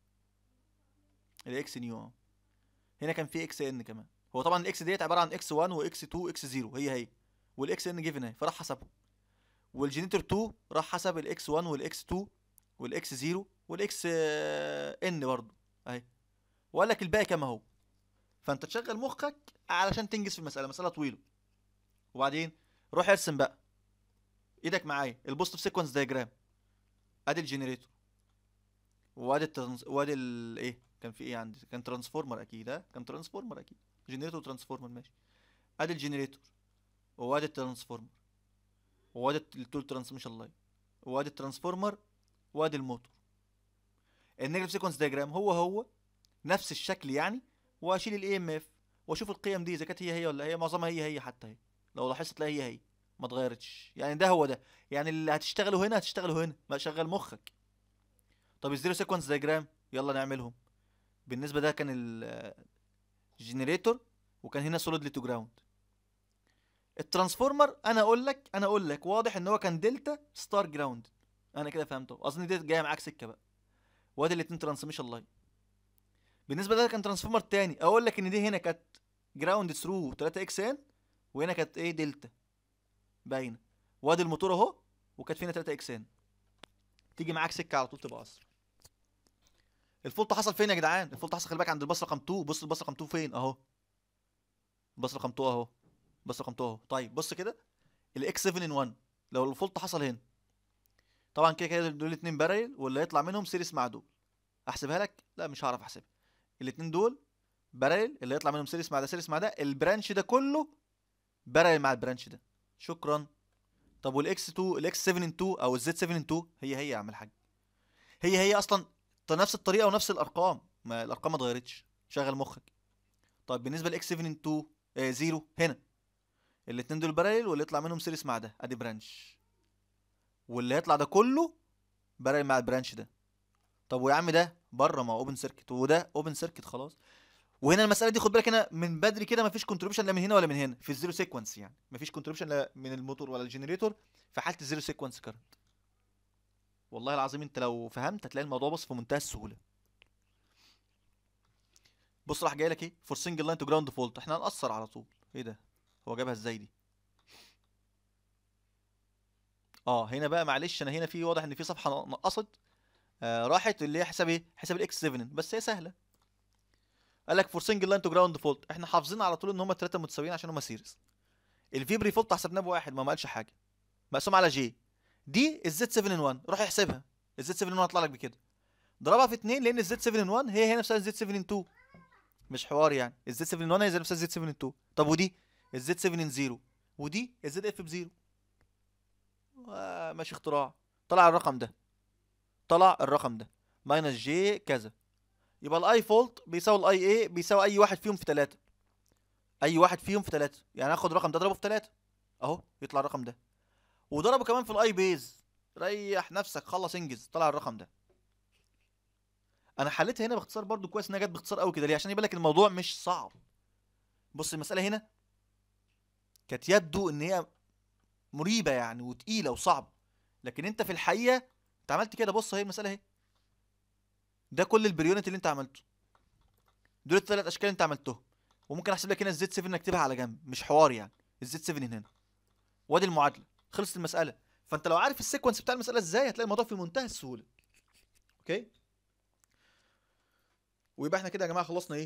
الاكس نيو اهو هنا كان في اكس ان كمان هو طبعا الاكس ديت عباره عن اكس 1 واكس 2 واكس 0 هي هي والاكس ان جيفن اهي فراح حسبهم والجينيتور 2 راح حسب الاكس 1 والاكس 2 والاكس 0 والاكس ان برضه اهي وقال لك الباقي كام اهو فانت تشغل مخك علشان تنجز في المساله مساله طويله وبعدين روح ارسم بقى ايدك معايا البوست سيكونس دايجرام ادي الجنريتور وادي الترانس وادي الايه كان في ايه عندي كان ترانسفورمر اكيد ها كان ترانسفورمر اكيد جنريتور وترانسفورمر ماشي ادي الجنريتور وادي الترانسفورمر وادي التول ترانسميشن لاين وادي الترانسفورمر وادي الموتور النيجاتيف سيكونس دايجرام هو هو نفس الشكل يعني واشيل الاي ام اف واشوف القيم دي اذا كانت هي هي ولا هي معظمها هي هي حتى هي لو لاحظت تلاقي هي هي ما اتغيرتش يعني ده هو ده يعني اللي هتشتغله هنا هتشتغله هنا ما شغل مخك طب الزيرو سيكونس دايجرام يلا نعملهم بالنسبه ده كان الجنريتور وكان هنا سوليدلي تو جراوند الترانسفورمر انا اقول لك انا اقول لك واضح ان هو كان دلتا ستار جراوند انا كده فهمته اظن دي جايه معاك سكه بقى وادي الاتنين ترانسميشن لاين بالنسبه ده كان ترانسفورمر تاني اقول لك ان دي هنا كانت جراوند ثرو 3 اكس ان وهنا كانت ايه دلتا باينه وادي الموتور اهو وكانت فينا 3 اكس ان تيجي معاك سكه على طول تبقى اسرع الفولت حصل فين يا جدعان الفولت حصل خلي بالك عند الباص رقم 2 بص الباص رقم 2 فين اهو الباص رقم 2 اهو الباص رقم 2 اهو طيب بص كده الاكس 7 ان 1 لو الفولت حصل هنا طبعا كده كده دول اتنين بارل واللي هيطلع منهم سيريس مع دول احسبها لك لا مش هعرف احسبها الاتنين دول بارل اللي هيطلع منهم سيريس مع ده سيريس مع ده البرانش ده كله بارل مع البرانش ده شكرا طب والاكس 2 الاكس 7 ان 2 او الزد 7 ان 2 هي هي يا عم الحاج هي هي اصلا نفس الطريقه ونفس الارقام ما الارقام ما اتغيرتش شغل مخك طيب بالنسبه لاكس 7 ان 2 آه زيرو هنا الاتنين دول بارل واللي يطلع منهم سيريس مع ده ادي برانش واللي هيطلع ده كله بارل مع البرانش ده طب ويا عم ده بره ما هو اوبن سيركت وده اوبن سيركت خلاص وهنا المساله دي خد بالك هنا من بدري كده مفيش كونتريبيوشن لا من هنا ولا من هنا في الزيرو سيكونس يعني مفيش كونتريبيوشن لا من الموتور ولا الجنريتور في حاله الزيرو سيكونس كارنت والله العظيم انت لو فهمت هتلاقي الموضوع بص في منتهى السهوله بص راح جاي لك ايه فور سنجل لاين تو جراوند فولت احنا هنقصر على طول ايه ده هو جابها ازاي دي اه هنا بقى معلش انا هنا في واضح ان في صفحه نقصت آه راحت اللي هي حساب ايه حساب الاكس 7 بس هي سهله قال لك فور سنجل لاين تو جراوند فولت احنا حافظين على طول ان هم الثلاثه متساويين عشان هم سيريز الفيبري فولت حسبناه بواحد ما ما قالش حاجه مقسوم على جي دي الزد 7 ان 1 روح احسبها الزد 7 ان 1 هيطلع لك بكده ضربها في 2 لان الزد 7 ان 1 هي هي نفسها الزد 7 ان 2 مش حوار يعني الزد 7 ان 1 هي زي نفسها الزد 7 ان 2 طب ودي الزد 7 ان 0 ودي الزد اف ب 0 آه ماشي اختراع طلع الرقم ده طلع الرقم ده ماينس جي كذا يبقى الاي فولت بيساوي الاي اي بيساوي اي واحد فيهم في 3 اي واحد فيهم في 3 يعني هاخد الرقم ده اضربه في 3 اهو يطلع الرقم ده وضربه كمان في الاي بيز ريح نفسك خلص انجز طلع الرقم ده انا حليتها هنا باختصار برضو كويس انها جت باختصار قوي كده ليه عشان يبقى لك الموضوع مش صعب بص المساله هنا كانت يبدو ان هي مريبه يعني وتقيله وصعبه لكن انت في الحقيقه انت عملت كده بص اهي المساله اهي ده كل البريونت اللي انت عملته دول الثلاث اشكال اللي انت عملتهم وممكن احسب لك هنا الزد 7 اكتبها على جنب مش حوار يعني الزد 7 هنا وادي المعادله خلصت المساله فانت لو عارف السيكونس بتاع المساله ازاي هتلاقي الموضوع في منتهى السهوله اوكي ويبقى احنا كده يا جماعه خلصنا ايه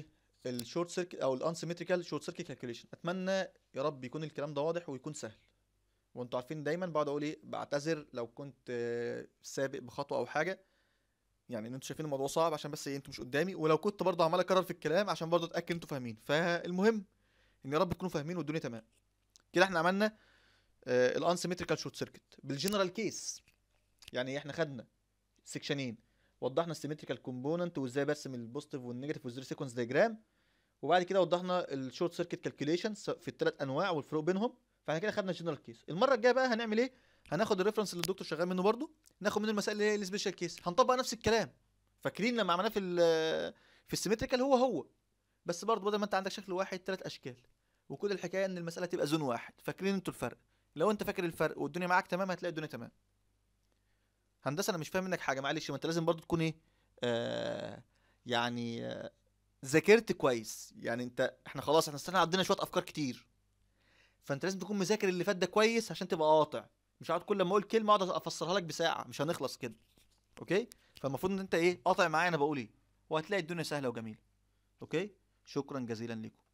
الشورت سيركت او الانسيمتريكال شورت سيركت كالكوليشن اتمنى يا رب يكون الكلام ده واضح ويكون سهل وانتوا عارفين دايما بقعد اقول ايه بعتذر لو كنت آه، سابق بخطوه او حاجه يعني ان انتوا شايفين الموضوع صعب عشان بس ايه انتوا مش قدامي ولو كنت برضه عمال اكرر في الكلام عشان برضه اتاكد انتوا فاهمين فالمهم ان يا رب تكونوا فاهمين والدنيا تمام كده احنا عملنا الانسيمتريكال شورت سيركت بالجنرال كيس يعني احنا خدنا سيكشنين وضحنا السيمتريكال كومبوننت وازاي برسم البوزيتيف والنيجاتيف والزيرو سيكونس دايجرام وبعد كده وضحنا الشورت سيركت كالكوليشن في الثلاث انواع والفروق بينهم فاحنا كده خدنا الجنرال كيس المره الجايه بقى هنعمل ايه هناخد الريفرنس اللي الدكتور شغال منه برضو ناخد منه المسائل اللي هي السبيشال كيس هنطبق نفس الكلام فاكرين لما عملناه في ال في السيمتريكال هو هو بس برضه بدل ما انت عندك شكل واحد ثلاث اشكال وكل الحكايه ان المساله تبقى زون واحد فاكرين انتوا الفرق لو انت فاكر الفرق والدنيا معاك تمام هتلاقي الدنيا تمام هندسه انا مش فاهم منك حاجه معلش ما انت لازم برضه تكون ايه آه يعني آه ذاكرت كويس يعني انت احنا خلاص احنا استنى عندنا شويه افكار كتير فانت لازم تكون مذاكر اللي فات ده كويس عشان تبقى قاطع مش هقعد كل ما اقول كلمه اقعد افسرها لك بساعه مش هنخلص كده اوكي فالمفروض ان انت ايه قاطع معايا انا بقول ايه وهتلاقي الدنيا سهله وجميله اوكي شكرا جزيلا لكم